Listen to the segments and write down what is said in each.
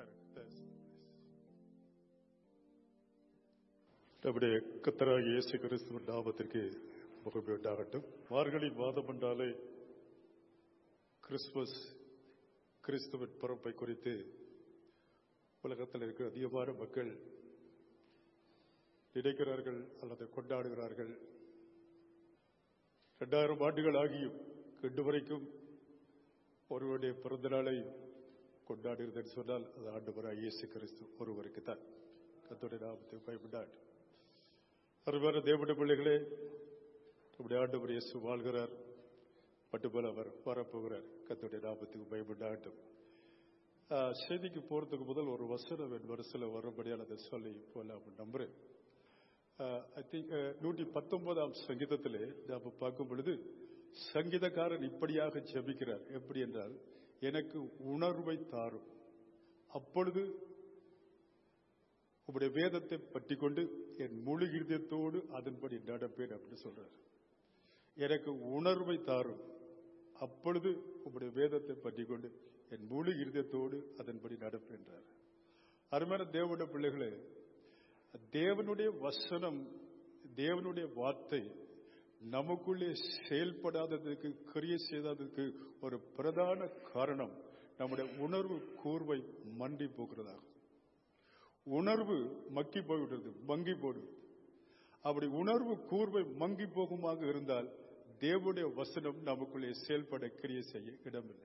உட்காரு. நம்முடைய கத்தராகிய இயேசு கிறிஸ்துவின் நாமத்திற்கு முகமை உண்டாகட்டும் மார்கழி மாதம் என்றாலே கிறிஸ்துமஸ் கிறிஸ்துவின் பிறப்பை குறித்து உலகத்தில் இருக்கிற அதிகமான மக்கள் நினைக்கிறார்கள் அல்லது கொண்டாடுகிறார்கள் இரண்டாயிரம் ஆண்டுகள் ஆகியும் இன்று வரைக்கும் ஒருவருடைய பிறந்த நாளை கொண்டாடுகிறது சொன்னால் அது ஆண்டு இயேசு கிறிஸ்து ஒருவருக்கு தான் கத்தோடைய நாமத்தை பயப்படாட்டு அருமையான தேவனுடைய பிள்ளைகளே நம்முடைய ஆண்டவர் இயேசு வாழ்கிறார் மட்டுமல்ல அவர் வரப்போகிறார் கத்தோடைய நாமத்துக்கு பயப்படாட்டும் செய்திக்கு போறதுக்கு முதல் ஒரு வசனம் என் வரிசையில் வரும்படியால் அதை சொல்லி போலாம் நம்புறேன் ஐ திங்க் நூற்றி பத்தொன்பதாம் சங்கீதத்திலே நாம் பார்க்கும் பொழுது சங்கீதக்காரன் இப்படியாக ஜெபிக்கிறார் எப்படி என்றால் எனக்கு உணர்வை தாரும் அப்பொழுது உங்களுடைய வேதத்தை பற்றி கொண்டு என் முழு இருதயத்தோடு அதன்படி நடப்பேன் அப்படின்னு சொல்றார் எனக்கு உணர்வை தாரும் அப்பொழுது உங்களுடைய வேதத்தை பற்றி கொண்டு என் முழு இருதயத்தோடு அதன்படி நடப்பேன்றார் அருமையான தேவனுடைய பிள்ளைகளே தேவனுடைய வசனம் தேவனுடைய வார்த்தை நமக்குள்ளே செயல்படாததுக்கு கிரிய செய்தாததுக்கு ஒரு பிரதான காரணம் நம்முடைய உணர்வு கூர்வை மண்டி போகிறதாகும் உணர்வு மக்கி போய்விடுறது மங்கி போடும் அப்படி உணர்வு கூர்வை மங்கி போகுமாக இருந்தால் தேவனுடைய வசனம் நமக்குள்ளே செயல்பட கிரிய செய்ய இடமில்லை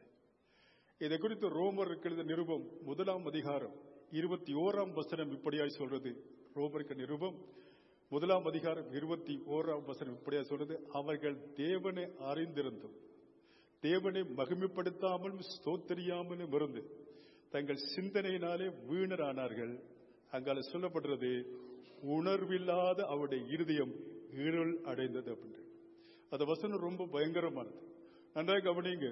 இதை குறித்து ரோமர் இருக்கிறது நிருபம் முதலாம் அதிகாரம் இருபத்தி ஓராம் வசனம் இப்படியாய் சொல்றது ரோமருக்கு நிருபம் முதலாம் அதிகாரம் இருபத்தி ஓராம் வசனம் இப்படியா சொல்றது அவர்கள் தேவனை அறிந்திருந்தும் தேவனை மகிமைப்படுத்தாமலும் ஸ்தோத்தரியாமலும் இருந்து தங்கள் சிந்தனையினாலே வீணரானார்கள் அங்கால சொல்லப்படுறது உணர்வில்லாத அவருடைய இருதயம் இருள் அடைந்தது அப்படின்னு அந்த வசனம் ரொம்ப பயங்கரமானது நன்றாக கவனிங்க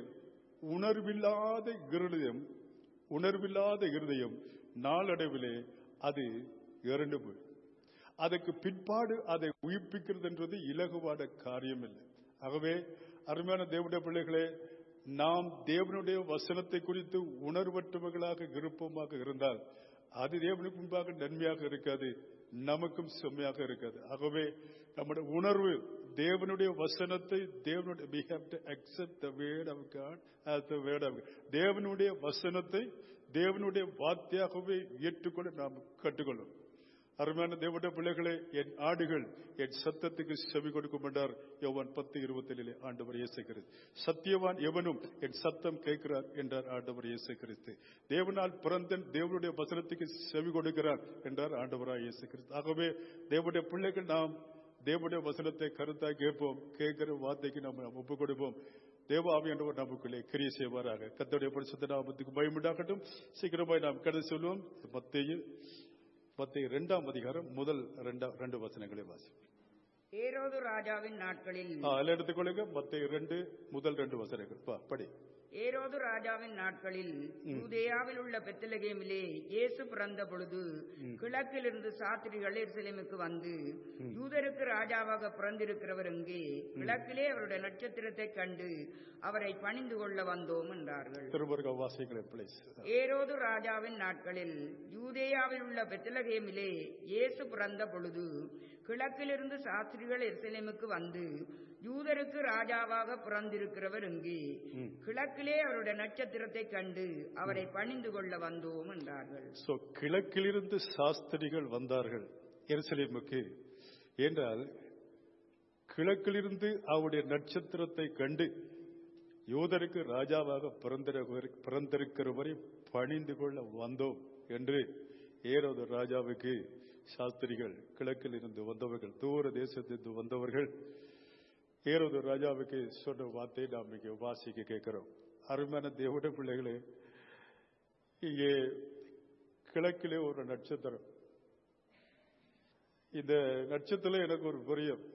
உணர்வில்லாத இருதயம் உணர்வில்லாத இருதயம் நாளடைவிலே அது இறண்டு போய் அதுக்கு பிற்பாடு அதை உயிர்ப்பிக்கிறது என்றது இலகுவான காரியம் இல்லை ஆகவே அருமையான தேவனுடைய பிள்ளைகளே நாம் தேவனுடைய வசனத்தை குறித்து உணர்வற்றவர்களாக விருப்பமாக இருந்தால் அது தேவனுக்கு முன்பாக நன்மையாக இருக்காது நமக்கும் செம்மையாக இருக்காது ஆகவே நம்முடைய உணர்வு தேவனுடைய வசனத்தை தேவனுடைய we have to accept the word of God as the word of God. தேவனுடைய வசனத்தை தேவனுடைய வார்த்தையாகவே ஏற்றுக்கொள்ள நாம் கற்றுக்கொள்ளும் அருமையான தேவனுடைய பிள்ளைகளே என் ஆடுகள் என் சத்தத்துக்கு செவி கொடுக்கும் என்றார் யோவான் பத்து இருபத்தேழிலே ஆண்டவர் இயேசு கிறிஸ்து சத்தியவான் எவனும் என் சத்தம் கேட்கிறார் என்றார் ஆண்டவர் இயேசு கிறிஸ்து தேவனால் பிறந்தன் தேவனுடைய வசனத்துக்கு செவி கொடுக்கிறார் என்றார் ஆண்டவராய் இயேசு கிறிஸ்து ஆகவே தேவனுடைய பிள்ளைகள் நாம் தேவனுடைய வசனத்தை கருத்தாக கேட்போம் கேட்கிற வார்த்தைக்கு நம்ம ஒப்பு கொடுப்போம் தேவ ஆவியானவர் நமக்குள்ளே கிரிய செய்வாராக கத்தோடைய பரிசுத்த நாமத்துக்கு பயமுண்டாகட்டும் சீக்கிரமாய் நாம் கடந்து சொல்லுவோம் மத்திய மத்திய இரண்டாம் அதிகாரம் முதல் ரெண்டு வசனங்களை வாசிப்போம் ஏரோது ராஜாவின் நாட்களில் அதில் எடுத்துக்கொள்ளுங்க மத்திய இரண்டு முதல் ரெண்டு வசனங்கள் பா, படி ஏரோது ராஜாவின் நாட்களில் யூதேயாவில் உள்ள பெத்தலகேமிலே இயேசு பிறந்த பொழுது கிழக்கிலிருந்து சாத்திரிகள் எருசலேமுக்கு வந்து யூதருக்கு ராஜாவாக பிறந்திருக்கிறவர் எங்கே கிழக்கிலே அவருடைய நட்சத்திரத்தை கண்டு அவரை பணிந்து கொள்ள வந்தோம் என்றார்கள் திருமுருக வாசிகளை பிளேஸ் ஏரோது ராஜாவின் நாட்களில் யூதேயாவில் உள்ள பெத்தலகேமிலே இயேசு பிறந்த பொழுது கிழக்கிலிருந்து சாஸ்திரிகள் எருசலேமுக்கு வந்து யூதருக்கு ராஜாவாக பிறந்திருக்கிறவர் எங்கே கிழக்கிலே அவருடைய நட்சத்திரத்தை கண்டு அவரை பணிந்து கொள்ள வந்தோம் என்றார்கள் சோ கிழக்கிலிருந்து சாஸ்திரிகள் வந்தார்கள் எருசலேமுக்கு என்றால் கிழக்கிலிருந்து அவருடைய நட்சத்திரத்தை கண்டு யூதருக்கு ராஜாவாக பிறந்திருக்கிறவரை பிறந்திருக்கிறவரை பணிந்து கொள்ள வந்தோம் என்று ஏரோது ராஜாவுக்கு சாஸ்திரிகள் கிழக்கில் இருந்து வந்தவர்கள் தூர தேசத்திலிருந்து வந்தவர்கள் ஏரோது ராஜாவுக்கு சொன்ன வார்த்தையை நாம் இங்கே வாசிக்க கேட்கிறோம் அருமையான தேவட பிள்ளைகளே இங்கே கிழக்கிலே ஒரு நட்சத்திரம் இந்த நட்சத்திரம் எனக்கு ஒரு புரியும்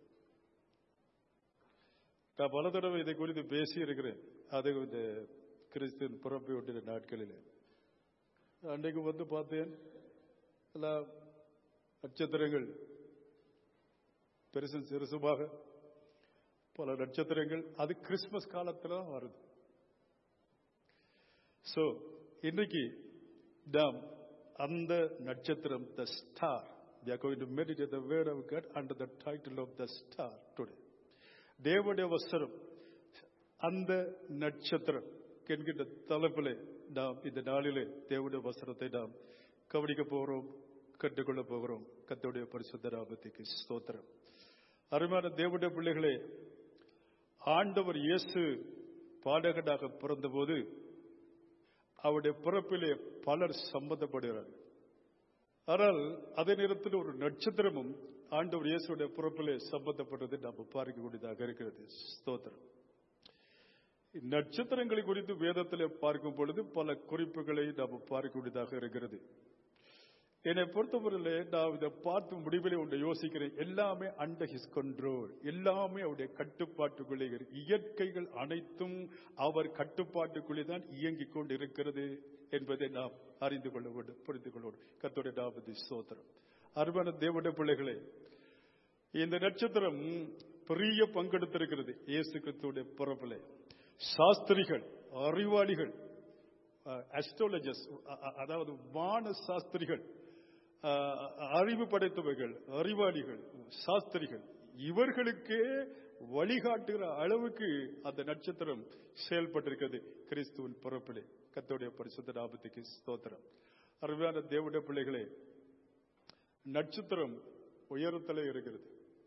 நான் பல தடவை இதை குறித்து பேசி இருக்கிறேன் அது இந்த கிறிஸ்தின் பிறப்பை ஒட்டின நாட்களில் அன்றைக்கு வந்து பார்த்தேன் எல்லாம் நட்சத்திரங்கள் பெருசும் சிறுசுமாக பல நட்சத்திரங்கள் அது கிறிஸ்துமஸ் காலத்துல தான் வருது சோ இன்னைக்கு நாம் அந்த நட்சத்திரம் the star we are going to meditate the word of God under the title of the star today தேவனுடைய வசனம் அந்த நட்சத்திரம் என்கின்ற தலைப்பிலே நாம் இந்த நாளிலே தேவனுடைய வசனத்தை நாம் கவனிக்க போகிறோம் கற்றுக்கொள்ள போகிறோம் கத்தோடைய பரிசுத்த நாமத்துக்கு ஸ்தோத்திரம் அருமையான தேவனுடைய பிள்ளைகளே ஆண்டவர் இயேசு பாடகனாக பிறந்தபோது அவருடைய பிறப்பிலே பலர் சம்பந்தப்படுகிறார்கள் ஆனால் அதே நேரத்தில் ஒரு நட்சத்திரமும் ஆண்டவர் இயேசுடைய பிறப்பிலே சம்பந்தப்பட்டது நாம் பார்க்கக்கூடியதாக இருக்கிறது ஸ்தோத்திரம் நட்சத்திரங்களை குறித்து வேதத்தில் பார்க்கும் பொழுது பல குறிப்புகளை நாம் பார்க்கக்கூடியதாக இருக்கிறது என்னை பொறுத்தவரையிலே நான் இதை பார்த்து முடிவிலே ஒன்றை யோசிக்கிறேன் எல்லாமே அண்டர் ஹிஸ் கண்ட்ரோல் எல்லாமே அவருடைய கட்டுப்பாட்டுக்குள்ளே இருக்கு. இயற்கைகள் அனைத்தும் அவர் கட்டுப்பாட்டுக்குள்ளே தான் இயங்கிக் கொண்டு இருக்கிறது என்பதை நாம் அறிந்து கொள்ள வேண்டும் புரிந்து கொள்ள வேண்டும் கத்தோடைய நாமதி சோத்திரம் அருமையான தேவனுடைய பிள்ளைகளே இந்த நட்சத்திரம் பெரிய பங்கெடுத்திருக்கிறது இயேசு கிறிஸ்துடைய பிறப்பிலே சாஸ்திரிகள் அறிவாளிகள் அஸ்ட்ரோலஜர்ஸ் அதாவது வான சாஸ்திரிகள் அஹ், அறிவு படைத்தவர்கள் அறிவாளிகள் சாஸ்திரிகள் இவர்களுக்கே வழிகாட்டுகிற அளவுக்கு அந்த நட்சத்திரம் செயல்பட்டிருக்கிறது கிறிஸ்துவின் பிறப்பிலே கத்தோடைய பரிசுத்த நாமத்துக்கு ஸ்தோத்திரம் அருமையான தேவனுடைய பிள்ளைகளே நட்சத்திரம் உயரத்திலே இருக்கிறது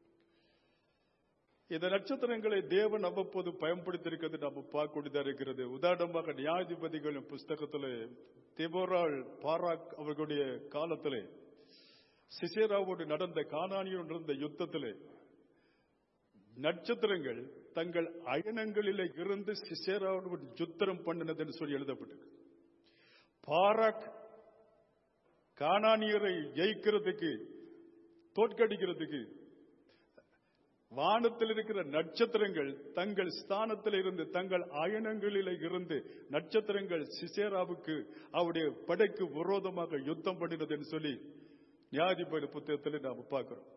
இந்த நட்சத்திரங்களை தேவன் அவ்வப்போது பயன்படுத்தியிருக்கிறது நம்ம பார்க்கக்கூடியதா இருக்கிறது உதாரணமாக நியாயாதிபதிகளின் புஸ்தகத்திலே திபோரால் பாராக் அவர்களுடைய காலத்திலே சிசேராவோடு நடந்த கானானியோடு நடந்த யுத்தத்திலே நட்சத்திரங்கள் தங்கள் அயனங்களிலே இருந்து சிசேராவோடு யுத்தம் பண்ணினது என்று சொல்லி எழுதப்பட்டது பாராக் கானானியரை ஜெயிக்கிறதுக்கு தோற்கடிக்கிறதுக்கு வானத்தில் இருக்கிற நட்சத்திரங்கள் தங்கள் ஸ்தானத்தில் இருந்து தங்கள் அயனங்களில் இருந்து நட்சத்திரங்கள் சிசேராவுக்கு அவருடைய படைக்கு விரோதமாக யுத்தம் பண்ணினது என்று சொல்லி நியாயாதிபதி புத்தகத்தில் நாம் பார்க்கிறோம்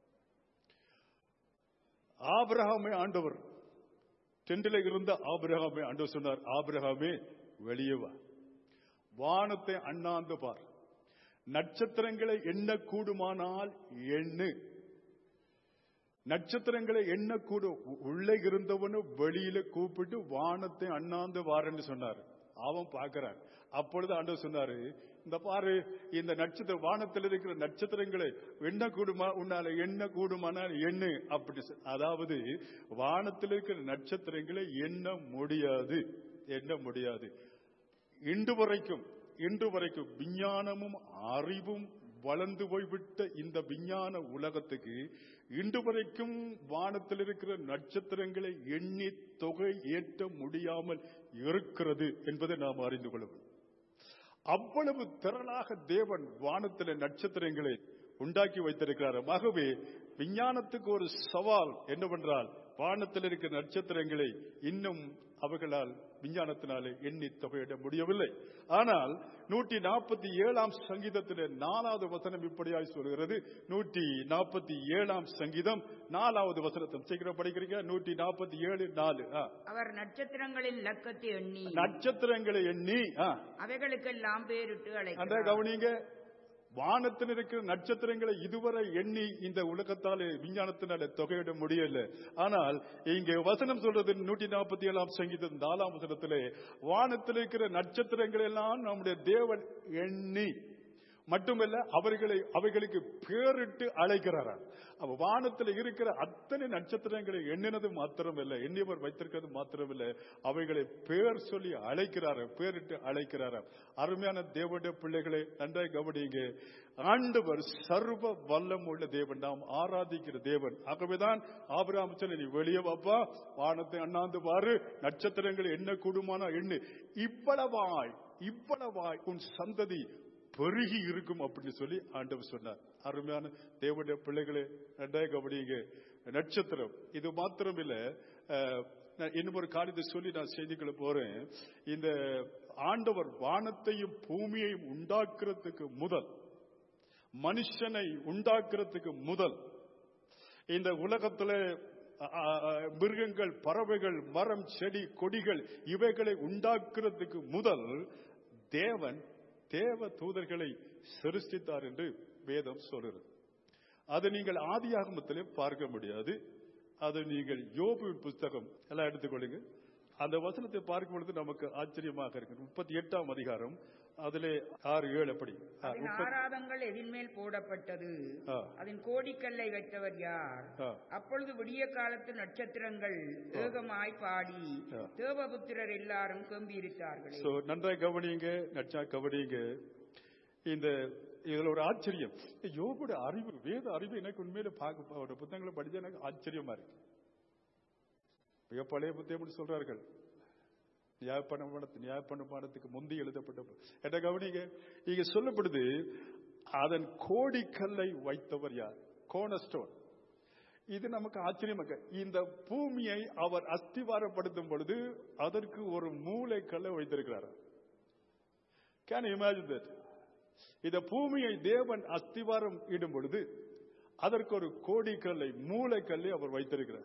ஆபிரகாமே ஆண்டவர் டெண்டில இருந்த ஆபிரகாமே ஆண்டவர் சொன்னார் ஆபிரகாமே வெளியே வா வானத்தை அண்ணாந்து பார் நட்சத்திரங்களை எண்ண கூடுமானால் எண்ணு நட்சத்திரங்களை எண்ணக்கூடும் உள்ளே இருந்தவனும் வெளியில கூப்பிட்டு வானத்தை அண்ணாந்து வாரன்னு சொன்னார் அவன் பார்க்கிறான் அப்பொழுது ஆண்டவர் சொன்னாரு இந்த பாரு இந்த நட்சத்திர வானத்தில் இருக்கிற நட்சத்திரங்களை எண்ண கூடுமா உன்னால எண்ண கூடுமானால் எண்ணு அப்படி சொ- அதாவது வானத்தில் இருக்கிற நட்சத்திரங்களை எண்ண முடியாது எண்ண முடியாது இன்று வரைக்கும் இன்று வரைக்கும் விஞ்ஞானமும் அறிவும் வளர்ந்து போய்விட்ட இந்த விஞ்ஞான உலகத்துக்கு இன்று வரைக்கும் வானத்தில் இருக்கிற நட்சத்திரங்களை எண்ணி தொகை ஏற்ற முடியாமல் இருக்கிறது என்பதை நாம் அறிந்து கொள்ள வேண்டும் அவ்வளவு திரளாக தேவன் வானத்தில் நட்சத்திரங்களை உண்டாக்கி வைத்திருக்கிறார் ஆகவே விஞ்ஞானத்துக்கு ஒரு சவால் என்னவென்றால் வானத்தில் இருக்கிற நட்சத்திரங்களை இன்னும் அவர்களால் விஞ்ஞானத்தினாலே எண்ணி தொகையிட முடியவில்லை ஆனால் நூற்றி நாற்பத்தி ஏழாம் சங்கீதத்திலே நாலாவது வசனம் இப்படியாய் சொல்கிறது நூற்றி நாற்பத்தி ஏழாம் சங்கீதம் நாலாவது வசனத்தை சீக்கிரம் படிக்கிறீங்க நூற்றி நாற்பத்தி ஏழு நாலு ஆ. அவர் நட்சத்திரங்களின் இலக்கத்தை எண்ணி நட்சத்திரங்களை எண்ணி ஆ, அவைகளுக்கெல்லாம் பேரிட்டு அந்த அழைக்கிறார் கவனிங்க வானத்தில் இருக்கிற நட்சத்திரங்களை இதுவரை எண்ணி இந்த உலகத்தாலே விஞ்ஞானத்தினால தொகையிட முடியல ஆனால் இங்கே வசனம் சொல்றது நூற்றி நாற்பத்தி ஏழாம் சங்கீதம் நாலாம் வசனத்திலே வானத்தில் இருக்கிற நட்சத்திரங்கள் எல்லாம் நம்முடைய தேவன் எண்ணி மட்டுமல்ல அவர்களை அவைகளுக்கு பேரிட்டு அழைக்கிறாராம் அப்ப வானத்தில் இருக்கிற அத்தனை நட்சத்திரங்களை எண்ணினது மாத்திரமில்லை எண்ணியவர் வைத்திருக்கிறது மாத்திரமில்லை அவைகளை பேர் சொல்லி அழைக்கிறாராம் பேரிட்டு அழைக்கிறாராம் அருமையான தேவனுடைய பிள்ளைகளை நன்றாய் கவனிங்க ஆண்டவர் சர்வ வல்லம் உள்ள தேவன் நாம் ஆராதிக்கிற தேவன் ஆகவேதான் ஆபிரகாம் சொல்லி நீ வெளியே வாப்பா வானத்தை அண்ணாந்து பாரு நட்சத்திரங்களை என்ன கூடுமானா எண்ணு இவ்வளவாய் இவ்வளவாய் உன் சந்ததி பெருகி இருக்கும் அப்படின்னு சொல்லி ஆண்டவர் சொன்னார் அருமையான தேவனுடைய பிள்ளைகளே நன்றாக கவனிங்க நட்சத்திரம் இது மாத்திரம் இல்ல அஹ், நான் இன்னும் ஒரு காரியத்தை சொல்லி நான் செய்திகளை போறேன் இந்த ஆண்டவர் வானத்தையும் பூமியையும் உண்டாக்குறதுக்கு முதல் மனுஷனை உண்டாக்குறதுக்கு முதல் இந்த உலகத்துல அ- அ- அ- மிருகங்கள் பறவைகள் மரம் செடி கொடிகள் இவைகளை உண்டாக்குறதுக்கு முதல் தேவன் தேவ தூதர்களை சிருஷ்டித்தார் என்று வேதம் சொல்கிறது அதை நீங்கள் ஆதியாகமத்திலே பார்க்க முடியாது அது நீங்கள் யோபுவின் புஸ்தகம் எல்லாம் எடுத்துக்கொள்ளுங்க அந்த வசனத்தை பார்க்கும் பொழுது நமக்கு ஆச்சரியமாக இருக்கு முப்பத்தி எட்டாம் அதிகாரம் அதிலே ஆறு ஏழு அப்படி ஆ, அதன் முப்பத்தி- ஆராதங்கள் எதின்மேல் போடப்பட்டது ஆ. அதன் கோடிக்கல்லை வைத்தவர் யார் ஆ. அப்பொழுது விடிய காலத்து நட்சத்திரங்கள் ஏகமாய் பாடி ஆ. தேவபுத்திரர் எல்லாரும் கம்பீரித்தார்களே சோ நன்றாய் கவனிங்க நச்சா கவனிங்க இந்த இதுல ஒரு ஆச்சரியம் யோபுட அறிவு வேத அறிவு எனக்கு உண்மையில பார்க்க அவரோட புத்தகங்களை படிச்சா எனக்கு ஆச்சரியமா இருக்கு மிக பழைய புத்தகம் சொல்றார்கள் நியாயப்பண பாடத்து நியாயப்பண பாடத்துக்கு முந்தி எழுதப்பட்ட பு- என்ன கவனிங்க இங்க சொல்லப்படுது அதன் கோடிக்கல்லை வைத்தவர் யார் கோனஸ்டோன் இது நமக்கு ஆச்சரியமாக இந்த பூமியை அவர் அஸ்திவாரப்படுத்தும் பொழுது அதற்கு ஒரு மூளைக்கல்லை வைத்திருக்கிறார் கேன் இமேஜின் தட் இந்த பூமியை தேவன் அஸ்திவாரம் இடும் பொழுது அதற்கு ஒரு கோடிக்கல்லை மூளைக்கல்லை அவர் வைத்திருக்கிறார்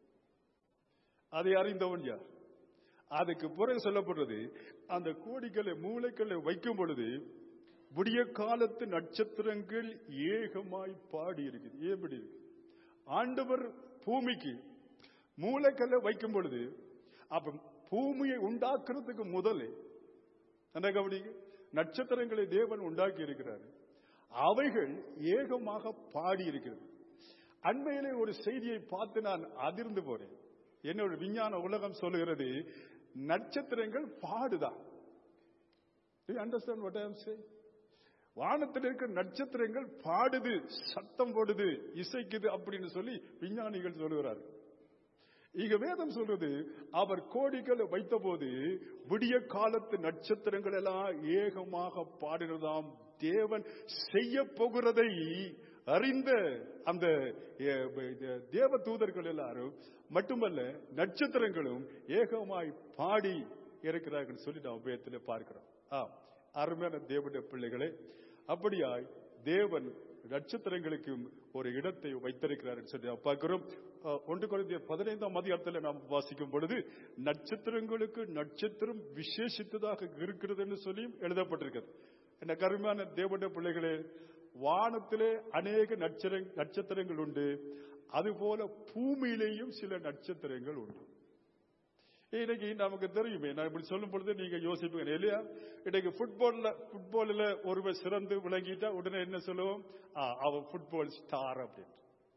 அதை அறிந்தவன் யார் அதுக்கு பிறகு சொல்லப்படுறது அந்த கோடிக்கல்லை மூளைக்கல்லை வைக்கும் பொழுது விடிய காலத்து நட்சத்திரங்கள் ஏகமாய் பாடி இருக்குது எப்படி இருக்கு ஆண்டவர் பூமிக்கு மூளைக்கல்லை வைக்கும் பொழுது அப்ப பூமியை உண்டாக்குறதுக்கு முதலே என்ன கவனிங்க நட்சத்திரங்களை தேவன் உண்டாக்கி இருக்கிறார் அவைகள் ஏகமாக பாடி இருக்கிறது அண்மையிலே ஒரு செய்தியை பார்த்து நான் அதிர்ந்து போறேன் என்னோட விஞ்ஞான உலகம் சொல்லுகிறது நட்சத்திரங்கள் பாடுதான் அண்டர்ஸ்டாண்ட் வாட் ஐ saying வானத்தில் இருக்கிற நட்சத்திரங்கள் பாடுது சத்தம் போடுது இசைக்குது அப்படின்னு சொல்லி விஞ்ஞானிகள் சொல்லுகிறார்கள் இங்க வேதம் சொல்றது அவர் கோடிகளை வைத்தபோது விடிய காலத்து நட்சத்திரங்கள் எல்லாம் ஏகமாக பாடினதாம் தேவன் செய்ய போகிறதை அறிந்த அந்த எ, இந்த தேவ தூதர்கள் எல்லாரும் மட்டுமல்ல நட்சத்திரங்களும் ஏகமாய் பாடி இருக்கிறார்கள் சொல்லி நாம் வேதத்தில் பார்க்கிறோம் ஆ அருமையான தேவனுடைய பிள்ளைகளே அப்படியாய் தேவன் நட்சத்திரங்களுக்கும் ஒரு இடத்தை வைத்திருக்கிறார் என்று சொல்லி நாம் பார்க்கிறோம் அஹ், ஒன்று குறைந்த பதினைந்தாம் அதிகாரத்தில் நாம் வாசிக்கும் பொழுது நட்சத்திரங்களுக்கு நட்சத்திரம் விசேஷித்ததாக இருக்கிறது என்று சொல்லியும் எழுதப்பட்டிருக்கிறது என்ன கருமையான தேவனுடைய பிள்ளைகளே வானத்திலே அநேக நட்சத்திர நட்சத்திரங்கள் உண்டு அதுபோல பூமியிலேயும் சில நட்சத்திரங்கள் உண்டு இன்னைக்கு நமக்கு தெரியுமே நான் இப்படி சொல்லும் பொழுது நீங்க யோசிப்பீங்க இல்லையா இன்னைக்கு ஃபுட்பால்ல ஃபுட்பால்ல ஒருவர் சிறந்து விளங்கிட்டா உடனே என்ன சொல்லுவோம் ஆ, அவன் ஃபுட்பால் ஸ்டார் அப்படின்னு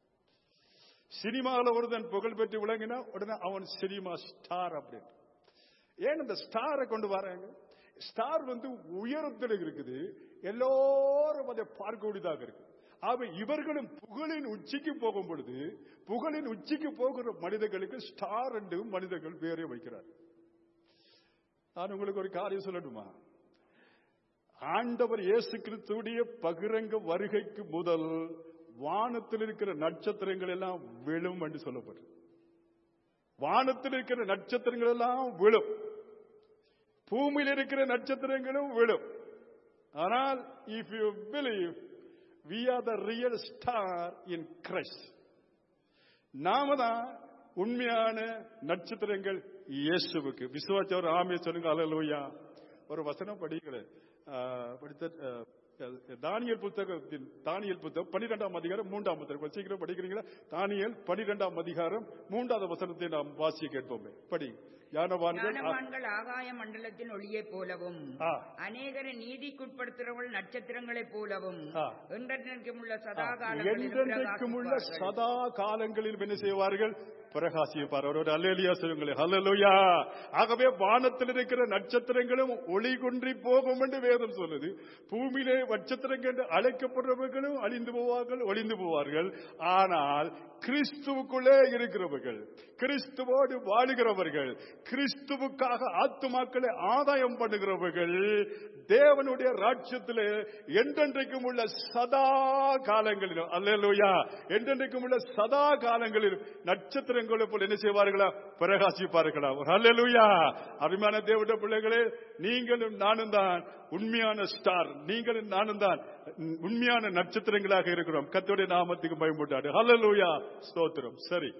சினிமாவில் ஒருத்தன் புகழ் பெற்று விளங்கினா உடனே அவன் சினிமா ஸ்டார் அப்படின்னு ஏன் இந்த ஸ்டாரை கொண்டு வராங்க ஸ்டார் வந்து உயரத்தில் இருக்குது எல்லோரும் அதை பார்க்கக்கூடியதாக இருக்கு ஆக இவர்களும் புகழின் உச்சிக்கு போகும் பொழுது புகழின் உச்சிக்கு போகிற மனிதர்களுக்கு ஸ்டார் என்று மனிதர்கள் பேரை வைக்கிறார் நான் உங்களுக்கு ஒரு காரியம் சொல்லட்டுமா ஆண்டவர் இயேசு கிறிஸ்துடைய பகிரங்க வருகைக்கு முதல் வானத்தில் இருக்கிற நட்சத்திரங்கள் எல்லாம் விழும் என்று சொல்லப்பட்டது வானத்தில் இருக்கிற நட்சத்திரங்கள் எல்லாம் விழும் பூமியில் இருக்கிற நட்சத்திரங்களும் விழும் ஆனால் if you believe we are the real star in Christ நாம தான் உண்மையான நட்சத்திரங்கள் இயேசுவுக்கு விசுவாச்சவர் ஆமே சொல்லுங்க அலலூயா ஒரு வசனம் படிக்கல படித்த அஹ், தானியேல் புத்தகத்தின் தானியேல் புத்தகம் பன்னிரெண்டாம் அதிகாரம் மூன்றாம் புத்தகம் சீக்கிரம் படிக்கிறீங்களா தானியேல் பன்னிரெண்டாம் அதிகாரம் மூன்றாவது வசனத்தை நாம் வாசிய கேட்போமே படி ஞானவான்கள் ஆ, ஞானவான்கள் ஆகாய மண்டலத்தின் ஒளியைப் போலவும் ஆ. அநேகரை நீதிக்குட்படுத்துகிறவர்கள் நட்சத்திரங்களைப் போலவும் ஆ. என்றென்றைக்கும் உள்ள சதா காலங்களிலும் என்றென்றைக்கும் உள்ள பிரகாசிப்பார்கள். சதா காலங்களில் என்ன செய்வார்கள் பிரகாசிப்பார் அவரோட அல்லேலியா சொல்லுங்களேன் ஹalleluya ஆகவே வானத்தில் இருக்கிற நட்சத்திரங்களும் ஒளி குன்றி போகும் என்று வேதம் சொல்லுது பூமியிலே நட்சத்திரங்கள் என்று அழைக்கப்படுறவர்களும் அழிந்து போவார்கள் ஒளிந்து போவார்கள் ஆனால் கிறிஸ்துவுக்குள்ளே இருக்கிறவர்கள் கிறிஸ்துவோடு வாழுகிறவர்கள் கிறிஸ்துவுக்காக ஆத்துமாக்களை ஆதாயம் பண்ணுகிறவர்கள் தேவனுடைய ராஜ்யத்திலே என்றென்றைக்கும் உள்ள சதா காலங்களிலும் அல்லேலூயா என்றென்றைக்கும் உள்ள சதா காலங்களிலும் நட்சத்திரங்களை போல் என்ன செய்வார்களா பிரகாசிப்பார்களா அல்லேலூயா அருமையான தேவனுடைய பிள்ளைகளே நீங்களும் நானும் தான் உண்மையான ஸ்டார் நீங்களும் நானும் தான் உண்மையான நட்சத்திரங்களாக இருக்கிறோம் கத்தோடைய நாமத்துக்கு பயன்பட்டாடு ஹalleluya ஸ்தோத்திரம் சரி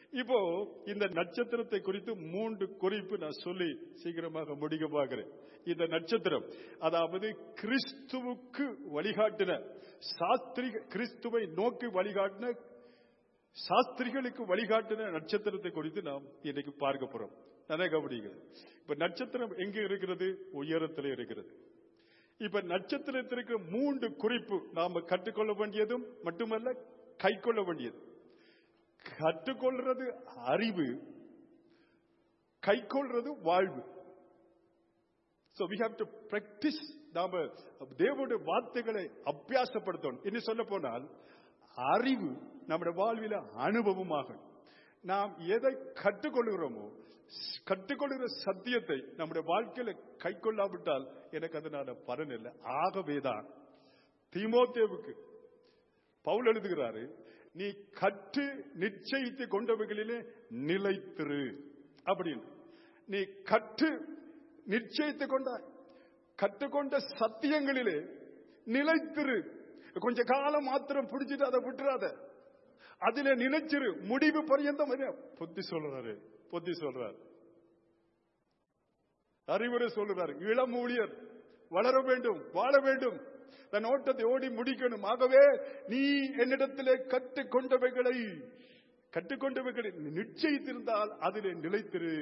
இப்போ இந்த நட்சத்திரத்தை குறித்து மூன்று குறிப்பு நான் சொல்லி சீக்கிரமாக முடிக்க பார்க்கிறேன் இந்த நட்சத்திரம் அதாவது கிறிஸ்துவுக்கு வழிகாட்டின சாஸ்திரிக கிறிஸ்துவை நோக்கி வழிகாட்டின சாஸ்திரிகளுக்கு வழிகாட்டின நட்சத்திரத்தை குறித்து நாம் இன்னைக்கு பார்க்க போறோம் நல்லா கவனிங்க இப்ப நட்சத்திரம் எங்க இருக்கிறது உயரத்தில் இருக்கிறது இப்ப நட்சத்திரத்திற்கு மூன்று குறிப்பு நாம கற்றுக்கொள்ள வேண்டியதும் மட்டுமல்ல கை கொள்ள வேண்டியது கற்றுக்கொள்றது அறிவு கை கொள்றது வாழ்வு So we have to practice நாம தேவனுடைய வார்த்தைகளை அபியாசப்படுத்தணும் இன்னும் சொல்ல போனால் அறிவு நம்முடைய வாழ்வில அனுபவமாகும் நாம் எதை கற்றுக்கொள்கிறோமோ கற்றுக்கொள்கிற சத்தியத்தை நம்முடைய வாழ்க்கையில கை கொள்ளாவிட்டால் எனக்கு அதனால பலன் இல்லை ஆகவேதான் தீமோத்தேவுக்கு பவுல் எழுதுகிறாரு நீ கற்று நிச்சயித்து கொண்டவைகளிலே நிலைத்திரு அப்படின்னு நீ கற்று நிச்சயித்து கொண்டாய் கற்றுக்கொண்ட சத்தியங்களிலே நிலைத்திரு கொஞ்ச காலம் மாத்திரம் பிடிச்சிட்டு அதை விட்டுறாத அதிலே நினைச்சிரு முடிவு பரியந்தம் வரை. புத்தி சொல்றாரு புத்தி சொல்றாரு அறிவுரை சொல்லுறாரு இளம் ஊழியர் வளர வேண்டும் வாழ வேண்டும் தன் ஓட்டத்தை ஓடி முடிக்கணும் ஆகவே நீ என்னிடத்திலே கற்றுக்கொண்டவைகளை கற்றுக்கொண்டவைகளை நிச்சயித்திருந்தால் அதிலே நிலைத்திரு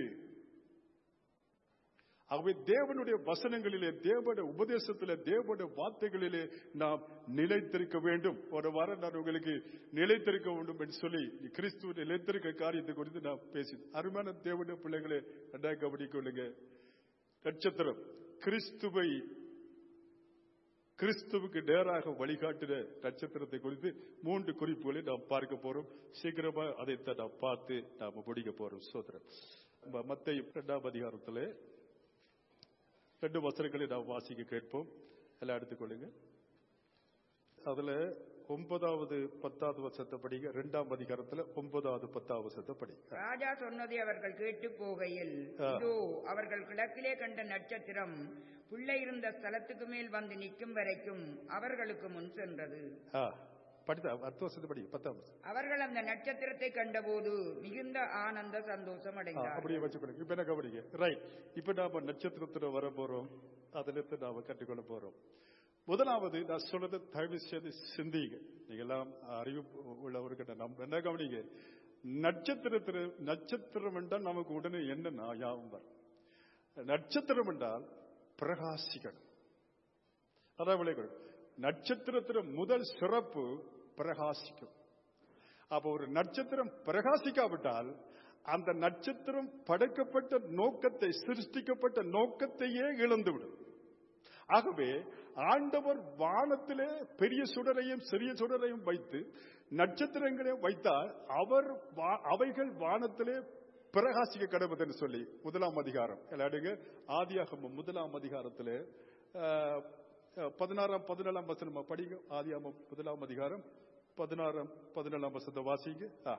ஆகவே தேவனுடைய வசனங்களிலே தேவனுடைய உபதேசத்திலே தேவனுடைய வார்த்தைகளிலே நாம் நிலைத்திருக்க வேண்டும் ஒரு வாரம் நான் உங்களுக்கு நிலைத்திருக்க வேண்டும் என்று சொல்லி கிறிஸ்துவ நிலைத்திருக்க காரியத்தை குறித்து நான் பேசி அருமையான தேவனுடைய பிள்ளைகளே நன்றாக கவனிக்கொள்ளுங்க நட்சத்திரம் கிறிஸ்துவை கிறிஸ்துவுக்கு நேராக வழிகாட்டுற நட்சத்திரத்தை குறித்து மூன்று குறிப்புகளை நாம் பார்க்க போறோம் சீக்கிரமா அதைத்தான் நாம் பார்த்து நாம முடிக்க போறோம் சோதரன் மத்த இரண்டாம் அதிகாரத்திலே ரெண்டு வசனங்களை நாம் வாசிக்க கேட்போம் எல்லாம் எடுத்துக்கொள்ளுங்க அதுல ஒன்பதாவது பத்தாவது வசத்தை படிங்க ரெண்டாம் அதிகாரத்துல ஒன்பதாவது பத்தாவது வசத்தை படிங்க ராஜா சொன்னதை அவர்கள் கேட்டு போகையில் ஆ. இதோ அவர்கள் கிழக்கிலே கண்ட நட்சத்திரம் பிள்ளை இருந்த ஸ்தலத்துக்கு மேல் வந்து நிற்கும் வரைக்கும் அவர்களுக்கு முன் சென்றது ஆ, படித்தா அடுத்த வருஷத்தை படிங்க பத்தாம் வருஷம் அவர்கள் அந்த நட்சத்திரத்தை கண்டபோது மிகுந்த ஆனந்த சந்தோஷம் ஆ, அடைந்தார்கள் அப்படியே வச்சுக்கொடுங்க இப்ப என்ன கவனிங்க ரைட் இப்ப நாம நட்சத்திரத்துல வர போறோம் அதுல இருந்து நாம கற்றுக்கொள்ள போறோம் முதலாவது நான் சொன்னது தயவு செய்து சிந்திங்க நீங்க எல்லாம் அறிவு உள்ளவர்கிட்ட நம்ம என்ன கவனிங்க நட்சத்திரத்தில நட்சத்திரம் என்றால் நமக்கு உடனே என்ன ஞா- ஞாபகம் வரும் நட்சத்திரம் என்றால் பிரகாசிக்கணும் அதான் விளையாடு நட்சத்திரத்தில முதல் சிறப்பு பிரகாசிக்கும் அப்ப ஒரு நட்சத்திரம் பிரகாசிக்காவிட்டால் அந்த நட்சத்திரம் படைக்கப்பட்ட நோக்கத்தை சிருஷ்டிக்கப்பட்ட நோக்கத்தையே இழந்துவிடும் ஆகவே ஆண்டவர் வானத்திலே பெரிய சுடரையும் சிறிய சுடரையும் வைத்து நட்சத்திரங்களையும் வைத்தால் அவர் வா- அவைகள் வானத்திலே பிரகாசிக்க கடவுது என்று சொல்லி முதலாம் அதிகாரம் எல்லாடுங்க ஆதியாகமம் முதலாம் அதிகாரத்திலே ஆஹ், ஆஹ், பதினாறாம் பதினேழாம் வசனம் படிங்க ஆதியாகமம் முதலாம் அதிகாரம் பதினாறாம் பதினேழாம் வசனத்தை வாசிங்க ஆ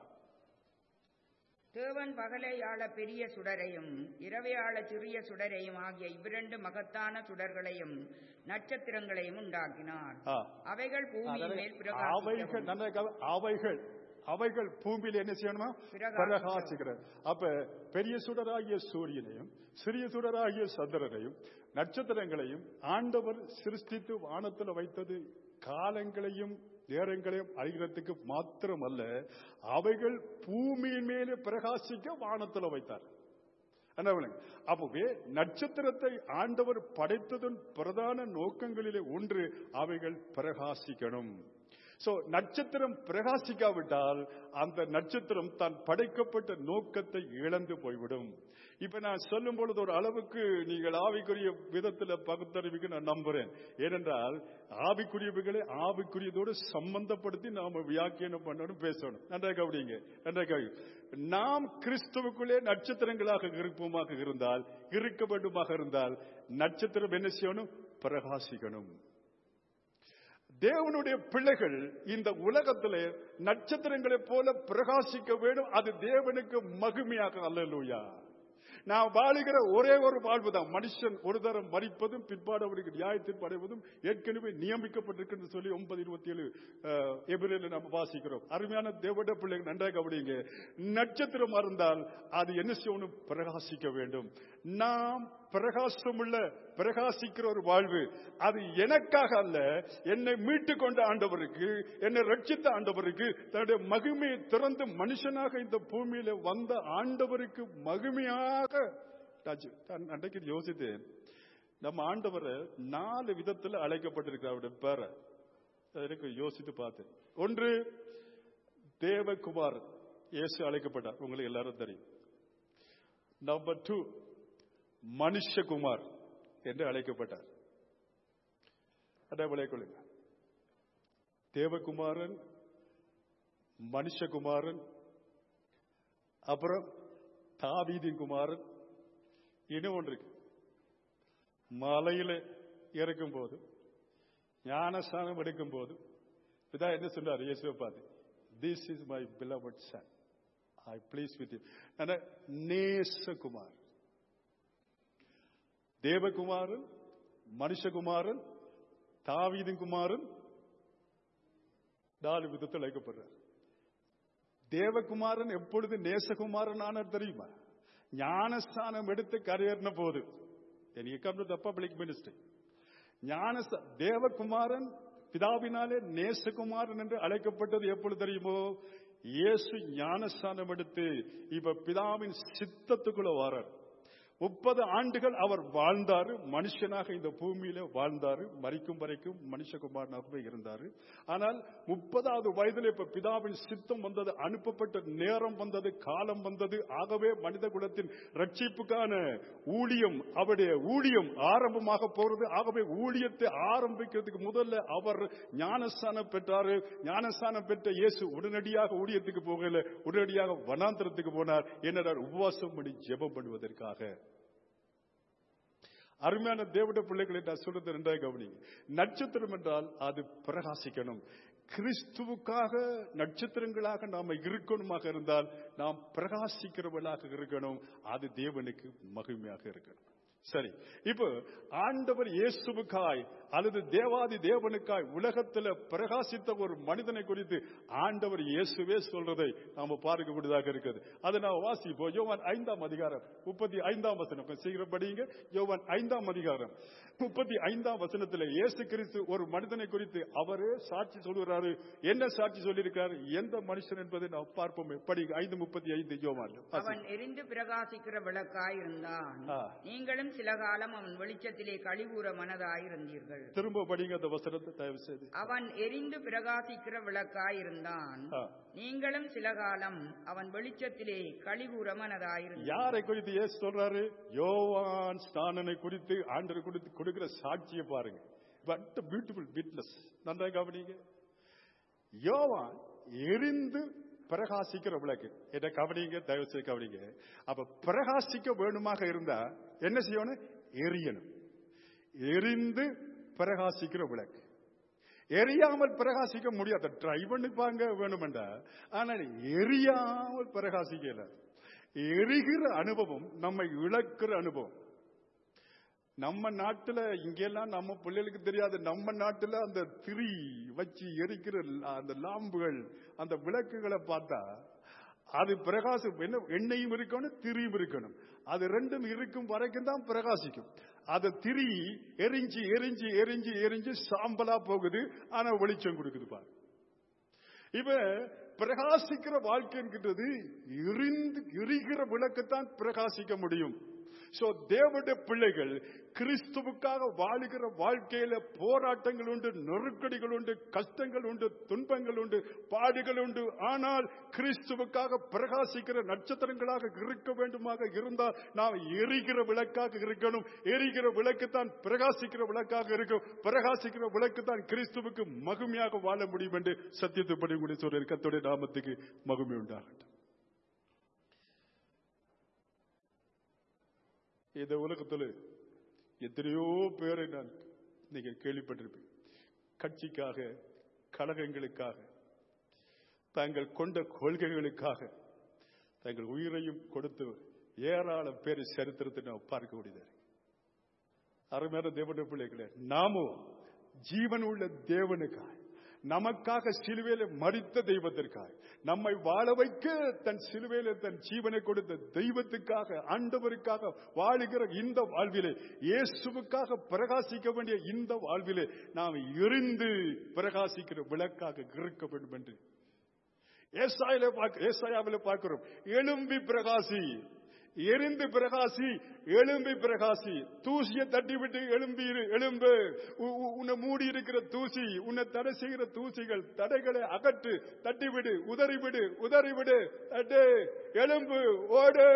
தேவன் பகலை ஆள பெரிய சுடரையும் இரவை ஆள சிறிய சுடரையும் ஆகிய இவ்விரண்டு மகத்தான சுடர்களையும் நட்சத்திரங்களையும் உண்டாக்கினார் ஆ அவைகள் பூமியின் மேல் அவைகள் பிரகாசிக்கவும் நல்லா கவ- அவைகள் அவைகள் பூமியில என்ன செய்யணுமா பிரகாசிக்க. பிரகாசிக்கிறது அப்ப பெரிய சுடராகிய சூரியனையும் சிறிய சுடராகிய சந்திரனையும் நட்சத்திரங்களையும் ஆண்டவர் சிருஷ்டித்து வானத்துல வைத்தது காலங்களையும் நேரங்களையும் அறிகிறதுக்கு மாத்திரமல்ல அவைகள் பூமியின் மேலே பிரகாசிக்க வானத்துல வைத்தார் என்ன விளங்கு? அப்பவே நட்சத்திரத்தை ஆண்டவர் படைத்ததன் பிரதான நோக்கங்களிலே ஒன்று அவைகள் பிரகாசிக்கணும் சோ நட்சத்திரம் பிரகாசிக்காவிட்டால் அந்த நட்சத்திரம் தான் படைக்கப்பட்ட நோக்கத்தை இழந்து போய்விடும் இப்ப நான் சொல்லும் பொழுது ஒரு அளவுக்கு நீங்கள் ஆவிக்குரிய விதத்துல பகுத்தறிவுக்கு நான் நம்புறேன் ஏனென்றால் ஆவிக்குரியவுகளை ஆவிக்குரியதோடு சம்பந்தப்படுத்தி நாம வியாக்கியானம் பண்ணணும் பேசணும் நன்றாக கவனிங்க நன்றாக கவனி. நாம் கிறிஸ்துவுக்குள்ளே நட்சத்திரங்களாக இருப்போமாக இருந்தால் இருக்க வேண்டுமாக இருந்தால் நட்சத்திரம் என்ன செய்யணும் பிரகாசிக்கணும் தேவனுடைய பிள்ளைகள் இந்த உலகத்திலே நட்சத்திரங்களைப் போல பிரகாசிக்க வேண்டும் அது தேவனுக்கு மகிமையாக அல்லலூயா நான் வாழுகிற ஒரே ஒரு வாழ்வு தான் மனுஷன் ஒரு தரம் மறிப்பதும் பிற்பாடு அவருக்கு நியாயத்திற்கு அடைவதும் ஏற்கனவே நியமிக்கப்பட்டிருக்கு சொல்லி ஒன்பது இருபத்தி ஏழு எபிரேல நம்ம வாசிக்கிறோம் அருமையான தேவட பிள்ளைங்க நன்றாக கவனிங்க நட்சத்திரம் இருந்தால் அது என்ன செய்யணும் பிரகாசிக்க வேண்டும் நாம் பிரகாசமுள்ள பிரகாசிக்கிற ஒரு வாழ்வு அது எனக்காக அல்ல என்னை மீட்டு கொண்ட ஆண்டவருக்கு என்னை ரட்சித்த ஆண்டவருக்கு தன்னுடைய மகிமையை திறந்து மனுஷனாக இந்த பூமியில வந்த ஆண்டவருக்கு மகிமையாக ராஜு, நான் அன்றைக்கு யோசித்தேன் நம்ம ஆண்டவரை நாலு விதத்தில் அழைக்கப்பட்டிருக்கிறார் அவருடைய பேரை எனக்கு யோசித்து பார்த்தேன் ஒன்று தேவகுமார் இயேசு அழைக்கப்பட்டார் உங்களுக்கு எல்லாரும் தெரியும் நம்பர் டூ மனுஷகுமார் என்று அழைக்கப்பட்டார் அடையாளை கொள்ளுங்க தேவகுமாரன் மனுஷகுமாரன் அப்புறம் தாவீதின் குமாரன் இன்னும் ஒன்று இருக்கு மலையில இறக்கும் போது ஞானஸ்தானம் எடுக்கும் போது பிதா என்ன சொன்னார் இயேசுவை பார்த்து this is my beloved son I please with நேசகுமார் தேவகுமாரன் மனுஷகுமாரன் தாவீதின் குமாரன் நாலு விதத்தில் அழைக்கப்படுறார் தேவகுமாரன் எப்பொழுது நேசகுமாரன் ஆனார் தெரியுமா ஞானஸ்தானம் எடுத்து கரையேறின போது நீங்க come to the public minister ஞான தேவகுமாரன் பிதாவினாலே நேசகுமாரன் என்று அழைக்கப்பட்டது எப்பொழுது தெரியுமோ இயேசு ஞானஸ்தானம் எடுத்து இப்ப பிதாவின் சித்தத்துக்குள்ள வாரார் முப்பது ஆண்டுகள் அவர் வாழ்ந்தாரு மனுஷனாக இந்த பூமியில வாழ்ந்தாரு மறிக்கும் வரைக்கும் மனுஷகுமாரனாகவே இருந்தாரு ஆனால் முப்பதாவது வயதில் இப்ப பிதாவின் சித்தம் வந்தது அனுப்பப்பட்ட நேரம் வந்தது காலம் வந்தது ஆகவே மனித குலத்தின் ரட்சிப்புக்கான ஊழியம் அவருடைய ஊழியம் ஆரம்பமாக போறது ஆகவே ஊழியத்தை ஆரம்பிக்கிறதுக்கு முதல்ல அவர் ஞானஸ்தானம் பெற்றாரு ஞானஸ்தானம் பெற்ற இயேசு உடனடியாக ஊழியத்துக்கு போகல உடனடியாக வனாந்திரத்துக்கு போனார் என்னடார் உபவாசம் பண்ணி ஜெபம் பண்ணுவதற்காக அருமையான தேவட பிள்ளைகளை நான் சொல்றது ரெண்டாவது கவனிங்க நட்சத்திரம் என்றால் அது பிரகாசிக்கணும் கிறிஸ்துவுக்காக நட்சத்திரங்களாக நாம இருக்கணுமாக இருந்தால் நாம் பிரகாசிக்கிறவர்களாக இருக்கணும் அது தேவனுக்கு மகிமையாக இருக்கணும் சரி இப்போ ஆண்டவர் இயேசுவுக்காய் அல்லது தேவாதி தேவனுக்காய் உலகத்துல பிரகாசித்த ஒரு மனிதனை குறித்து ஆண்டவர் இயேசுவே சொல்றதை நாம பார்க்கக்கூடியதாக இருக்குது அதை நான் வாசிப்போம் யோவான் ஐந்தாம் அதிகாரம் முப்பத்தி ஐந்தாம் வசனம் கொஞ்சம் சீக்கிரம் படிங்க யோவான் ஐந்தாம் அதிகாரம் முப்பத்தி ஐந்தாம் வசனத்துல இயேசு கிறிஸ்து ஒரு மனிதனை குறித்து அவரே சாட்சி சொல்கிறாரு என்ன சாட்சி சொல்லியிருக்காரு எந்த மனுஷன் என்பதை நாம் பார்ப்போமே படிங்க ஐந்து முப்பத்தி ஐந்து யோவான் அவன் எரிந்து பிரகாசிக்கிற விளக்காயிருந்தான் ஆ. நீங்களும் சில காலம் அவன் வெளிச்சத்திலே கழிவுற மனதாயிருந்தீர்கள் திரும்ப படிங்க அந்த வசனத்தை தயவு செய்து அவன் எரிந்து பிரகாசிக்கிற விளக்காயிருந்தான் ஆ. நீங்களும் சில காலம் அவன் வெளிச்சத்திலே கழிவுற மனதாயிருந்தீர்கள் யாரை குறித்து ஏசு சொல்றாரு யோவான் ஸ்நானனை குறித்து ஆண்டர் குறித்து கொடுக்கிற சாட்சியை பாருங்க பட் பியூட்டிஃபுல் விட்னஸ் நன்றா கவனிங்க யோவான் எரிந்து பிரகாசிக்கிற விளக்கு என்ன கவனிங்க தயவு செய்து கவனிங்க அப்ப பிரகாசிக்க வேணுமாக இருந்தா என்ன செய்யணும் எரியணும் எரிந்து பிரகாசிக்கிற விளக்கு எரியாமல் பிரகாசிக்க முடியாது ட்ரை பண்ணிப்பாங்க வேணுமெண்டா ஆனால் எரியாமல் பிரகாசிக்கல எரிகிற அனுபவம் நம்மை இழக்கிற அனுபவம் நம்ம நாட்டுல இங்கெல்லாம் நம்ம பிள்ளைகளுக்கு தெரியாது நம்ம நாட்டுல அந்த திரி வச்சு எரிக்கிற ல- அந்த லாம்புகள் அந்த விளக்குகளை பார்த்தா அது பிரகாசம் என்ன எண்ணெயும் இருக்கணும் திரியும் இருக்கணும் அது ரெண்டும் இருக்கும் வரைக்கும் தான் பிரகாசிக்கும் அது திரி எரிஞ்சு எரிஞ்சு எரிஞ்சு எரிஞ்சு சாம்பலா போகுது ஆனா வெளிச்சம் கொடுக்குது பாரு இப்ப பிரகாசிக்கிற வாழ்க்கை என்கின்றது எரிந்து எரிகிற விளக்குத்தான் பிரகாசிக்க முடியும் சோ தேவனுடைய பிள்ளைகள் கிறிஸ்துவுக்காக வாழுகிற வாழ்க்கையில போராட்டங்கள் உண்டு நெருக்கடிகள் உண்டு கஷ்டங்கள் உண்டு துன்பங்கள் உண்டு பாடுகள் உண்டு ஆனால் கிறிஸ்துவுக்காக பிரகாசிக்கிற நட்சத்திரங்களாக இருக்க வேண்டுமாக இருந்தால் நாம் எரிகிற விளக்காக இருக்கணும் எரிகிற விளக்கு தான் பிரகாசிக்கிற விளக்காக இருக்கும் பிரகாசிக்கிற விளக்கு தான் கிறிஸ்துவுக்கு மகிமையாக வாழ முடியும் என்று சத்தியத்தைப்படி கூட சொல்ற கத்தோடைய நாமத்துக்கு மகிமை உண்டாகட்டும் இந்த உலகத்தில் எத்தனையோ பேரை நான் நீங்க கேள்விப்பட்டிருப்பேன் கட்சிக்காக கழகங்களுக்காக தாங்கள் கொண்ட கொள்கைகளுக்காக தங்கள் உயிரையும் கொடுத்து ஏராளம் பேர் சரித்திரத்தை நாம் பார்க்க முடியுது அருமையான தேவனுடைய பிள்ளைகளே நாமும் ஜீவன் உள்ள தேவனுக்காய் நமக்காக சிலுவையில மடித்த தெய்வத்திற்காக நம்மை வாழ வைக்க தன் சிலுவையில தன் ஜீவனை கொடுத்த தெய்வத்துக்காக ஆண்டவருக்காக வாழுகிற இந்த வாழ்விலே இயேசுவுக்காக பிரகாசிக்க வேண்டிய இந்த வாழ்விலே நாம் எரிந்து பிரகாசிக்கிற விளக்காக இருக்க வேண்டும் என்று ஏசாயில பார்க்க ஏசாயாவில பார்க்கிறோம் எழும்பி பிரகாசி எரிந்து பிரகாசி எழும்பி பிரகாசி தூசிய தட்டி விட்டு எழும்பி இரு, எழும்பு உ- உ- உன்னை மூடி இருக்கிற தூசி உன்னை தடை செய்கிற தூசிகள் தடைகளை அகற்று தட்டிவிடு உதறிவிடு உதறிவிடு தட்டு எழும்பு ஓடு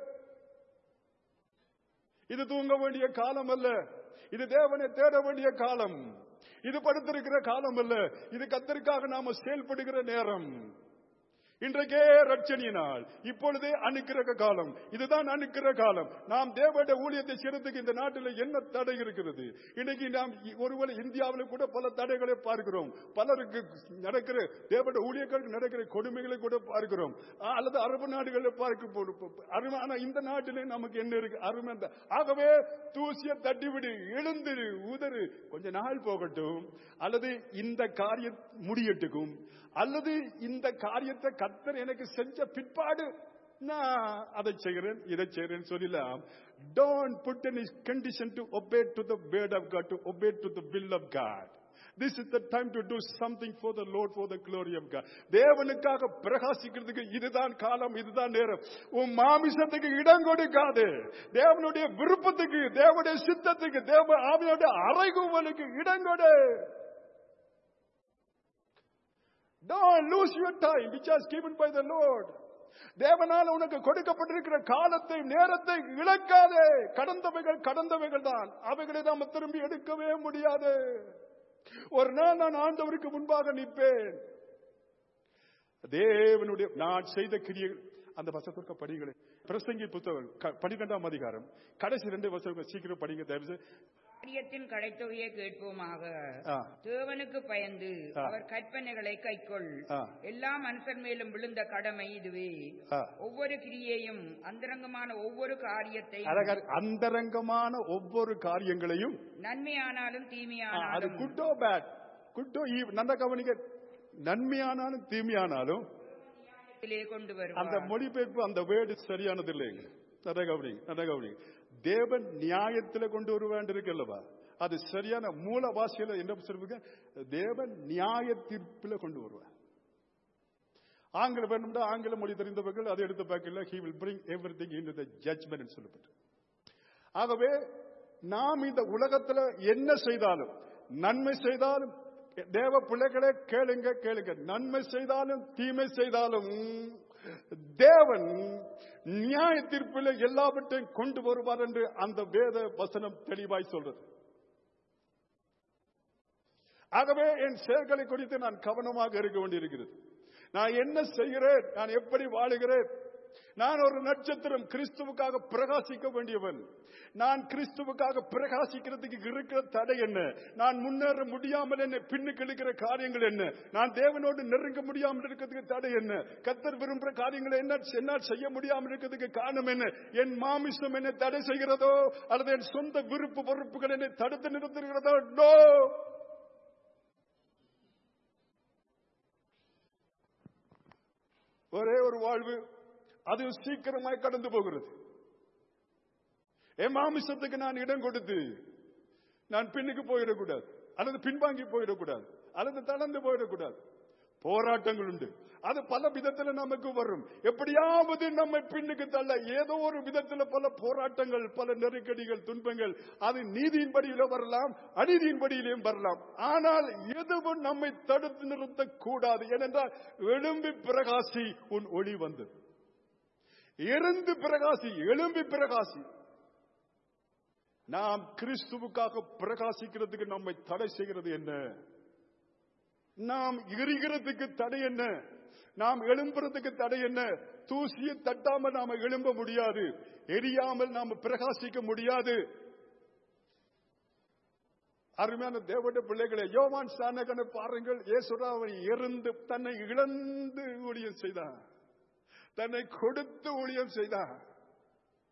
இது தூங்க வேண்டிய காலம் அல்ல இது தேவனை தேட வேண்டிய காலம் இது படுத்திருக்கிற காலம் அல்ல இது கத்தருக்காக நாம செயல்படுகிற நேரம் இன்றைக்கே ரட்சணியினால் இப்பொழுதே அணுக்கிற காலம் இதுதான் அணுக்கிற காலம் நாம் தேவட ஊழியத்தை செய்யறதுக்கு இந்த நாட்டில் என்ன தடை இருக்கிறது இன்னைக்கு நாம் ஒருவேளை இந்தியாவில் கூட பல தடைகளை பார்க்கிறோம் பலருக்கு நடக்கிற தேவட ஊழியர்களுக்கு நடக்கிற கொடுமைகளை கூட பார்க்கிறோம் ஆ, அல்லது அரபு நாடுகளில் பார்க்க போ- அருமை ஆனா இந்த நாட்டிலே நமக்கு என்ன இருக்கு அருமை அந்த- ஆகவே தூசிய தட்டிவிடு எழுந்திரு உதறு கொஞ்ச நாள் போகட்டும் அல்லது இந்த காரியம் முடியட்டுக்கும் அல்லது இந்த காரியத்தை கத்தர் எனக்கு செஞ்ச பிற்பாடு நான் அதை செய்கிறேன் இதை செய்கிறேன் சொல்லலாம் don't put any condition to obey to the word of God to obey to the will of God this is the time to do something for the Lord for the glory of God தேவனுக்காக பிரகாசிக்கிறதுக்கு இதுதான் காலம் இதுதான் நேரம் உன் மாமிசத்துக்கு இடம் கொடுக்காது தேவனுடைய விருப்பத்துக்கு தேவனுடைய சித்தத்துக்கு தேவ ஆவியோட அறைகூவலுக்கு இடம் கொடு Don't lose your time which is given by the Lord. தேவனால் உனக்கு கொடுக்கப்பட்டிருக்கிற காலத்தை நேரத்தை இழக்காதே கடந்தவைகள் கடந்தவைகள் தான் அவைகளை நாம் திரும்பி எடுக்கவே முடியாது ஒரு நாள் நான் ஆண்டவருக்கு முன்பாக நிற்பேன் தேவனுடைய நான் செய்த கிரியைகள் அந்த வசத்திற்கு படிங்களே பிரசங்கி புத்தகம் க- பன்னிரெண்டாம் அதிகாரம் கடைசி ரெண்டு வசனம் சீக்கிரம் படிங்க தயவு செய்து. காரியத்தின் கடைத்தொகையை கேட்போமாக ஆ. தேவனுக்கு பயந்து ஆ. அவர் கற்பனைகளை கைக்கொள் ஆ. எல்லா மனுஷர் மேலும் விழுந்த கடமை இதுவே ஆ. ஒவ்வொரு கிரியையும் அந்தரங்கமான ஒவ்வொரு காரியத்தையும் அழகா அந்தரங்கமான ஒவ்வொரு காரியங்களையும் நன்மையானாலும் ஆ, அது தீமையானாலும் குட்டோ பேட் குட்டோ நல்ல கவனிக்க நன்மையானாலும் தீமையானாலும் இதிலே கொண்டு அந்த வருவார் மொழிபெயர்ப்பு அந்த வேர்டு சரியானது இல்லைங்க நல்ல கவனி நல்ல கவனி தேவன் நியாயத்துல கொண்டு வருவான் இருக்கல்லவா அது சரியான மூல வாசியில என்ன சொல்லுங்க தேவன் நியாய தீர்ப்புல கொண்டு வருவார் ஆங்கிலம் வேணும்னா ஆங்கில மொழி தெரிந்தவர்கள் அதை எடுத்து பார்க்கல he will bring everything into the judgment சொல்லப்பட்டு ஆகவே நாம் இந்த உலகத்துல என்ன செய்தாலும் நன்மை செய்தாலும் தேவ பிள்ளைகளே கேளுங்க கேளுங்க நன்மை செய்தாலும் தீமை செய்தாலும் தேவன் நியாய தீர்ப்பில் எல்லாவற்றையும் கொண்டு வருவார் என்று அந்த வேத வசனம் தெளிவாய் சொல்றது ஆகவே என் செயல்களை குறித்து நான் கவனமாக இருக்க வேண்டியிருக்கிறது நான் என்ன செய்கிறேன் நான் எப்படி வாழுகிறேன் நான் ஒரு நட்சத்திரம் கிறிஸ்துவுக்காக பிரகாசிக்க வேண்டியவன் நான் கிறிஸ்துவுக்காக பிரகாசிக்கிறதுக்கு இருக்கிற தடை என்ன நான் முன்னேற முடியாமல் என்ன பின்னுக்கு இழுக்கிற காரியங்கள் என்ன நான் தேவனோடு நெருங்க முடியாமல் இருக்கிறதுக்கு தடை என்ன கத்தர் விரும்புகிற காரியங்களை என்ன என்னால் செய்ய முடியாமல் இருக்கிறதுக்கு காரணம் என்ன என் மாமிசம் என்னை தடை செய்கிறதோ அல்லது என் சொந்த விருப்பு பொறுப்புகள் என்னை தடுத்து நிறுத்துகிறதோ நோ ஒரே ஒரு வாழ்வு அது சீக்கிரமாய் கடந்து போகிறது என் மாமிசத்துக்கு நான் இடம் கொடுத்து நான் பின்னுக்கு போயிடக்கூடாது அல்லது பின்வாங்கி போயிடக்கூடாது அல்லது தளர்ந்து போயிடக்கூடாது போராட்டங்கள் உண்டு அது பல விதத்துல நமக்கு வரும் எப்படியாவது நம்மை பின்னுக்கு தள்ள ஏதோ ஒரு விதத்துல பல போராட்டங்கள் பல நெருக்கடிகள் துன்பங்கள் அது நீதியின் படியில வரலாம் அநீதியின் படியிலையும் வரலாம் ஆனால் எதுவும் நம்மை தடுத்து நிறுத்த கூடாது ஏனென்றால் எழும்பி பிரகாசி உன் ஒளி வந்தது எருந்து பிரகாசி எழும்பி பிரகாசி நாம் கிறிஸ்துவுக்காக பிரகாசிக்கிறதுக்கு நம்மை தடை செய்கிறது என்ன நாம் எரிகிறதுக்கு தடை என்ன நாம் எழும்புறதுக்கு தடை என்ன தூசியை தட்டாமல் நாம எழும்ப முடியாது எரியாமல் நாம பிரகாசிக்க முடியாது அருமையான தேவட பிள்ளைகளை யோவான் சானகனை பாருங்கள் ஏசுரா அவன் எருந்து தன்னை இழந்து ஊழியம் செய்தான் தன்னை கொடுத்து ஊழியம் செய்தான்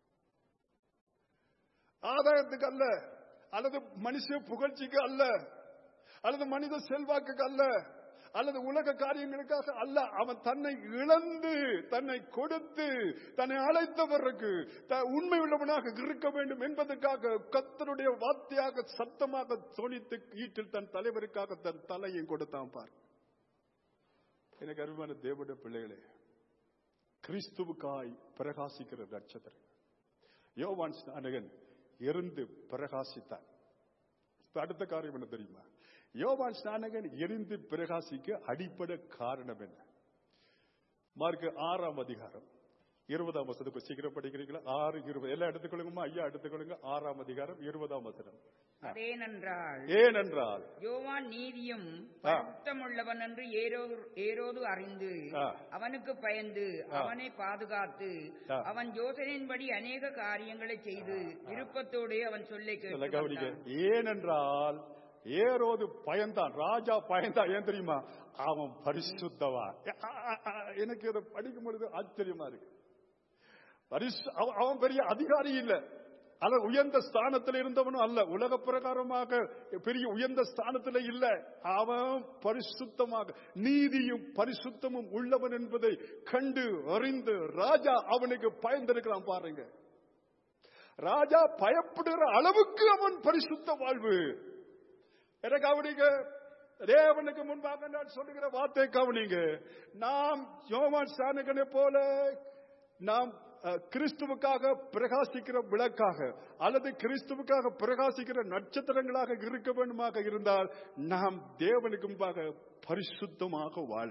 ஆதாயத்துக்கு அல்ல அல்லது மனுஷ புகழ்ச்சிக்கு அல்ல அல்லது மனித செல்வாக்குக்கு அல்ல அல்லது உலக காரியங்களுக்காக அல்ல அவன் தன்னை இழந்து தன்னை கொடுத்து தன்னை அழைத்தவருக்கு த- உண்மை உள்ளவனாக இருக்க வேண்டும் என்பதற்காக கத்தருடைய வார்த்தையாக சத்தமாக தொனித்து ஈட்டில் தன் தலைவருக்காக தன் தலையை கொடுத்தான் பார் எனக்கு அருமையான தேவனுடைய பிள்ளைகளே கிறிஸ்துவுக்காய் பிரகாசிக்கிற நட்சத்திரம் யோவான் ஸ்நானகன் எரிந்து பிரகாசித்தான் இப்ப அடுத்த காரியம் என்ன தெரியுமா யோவான் ஸ்நானகன் எரிந்து பிரகாசிக்க அடிப்படை காரணம் என்ன மார்க் ஆறாம் அதிகாரம் இருபதாம் வசனம் சீக்கிரம் படிக்கிறீங்களா ஆறு இருபது எல்லாம் எடுத்துக்கொள்ளுங்கம்மா ஐயா எடுத்துக்கொள்ளுங்க ஆறாம் அதிகாரம் இருபதாம் வசனம் அதேனென்றால் ஏனென்றால் யோவான் நீதியும் ஆ. பரிசுத்தமுள்ளவன் என்று ஏரோது ஏரோது அறிந்து ஆ. அவனுக்கு பயந்து ஆ. அவனை பாதுகாத்து ஆ. அவன் யோசனையின்படி அநேக காரியங்களை செய்து விருப்பத்தோடே அவன் சொல்லை சொல்ல கேட்டு கவனிக்க வந்தான். ஏனென்றால் ஏரோது பயந்தான் ராஜா பயந்தான் ஏன் தெரியுமா அவன் பரிசுத்தவான் அ- அ- அ- எனக்கு இதை படிக்கும் பொழுது ஆச்சரியமா இருக்கு பரிசு அவன் அவன் பெரிய அதிகாரி இல்ல அல்ல உயர்ந்த ஸ்தானத்தில் இருந்தவனும் அல்ல உலக பிரகாரமாக பெரிய உயர்ந்த ஸ்தானத்தில் இல்ல அவன் பரிசுத்தமாக நீதியும் பரிசுத்தமும் உள்ளவன் என்பதை கண்டு அறிந்து ராஜா அவனுக்கு பயந்திருக்கிறான் பாருங்க ராஜா பயப்படுகிற அளவுக்கு அவன் பரிசுத்த வாழ்வு என கவனிங்க தேவனுக்கு முன்பாக நான் சொல்லுகிற வார்த்தை கவனிங்க நாம் யோவான் ஸ்நானகனை போல நாம் அஹ், கிறிஸ்துவுக்காக பிரகாசிக்கிற விளக்காக அல்லது கிறிஸ்துவுக்காக பிரகாசிக்கிற நட்சத்திரங்களாக இருக்க வேண்டுமாக இருந்தால் நாம் தேவனுக்கு முன்பாக பரிசுத்தமாக வாழ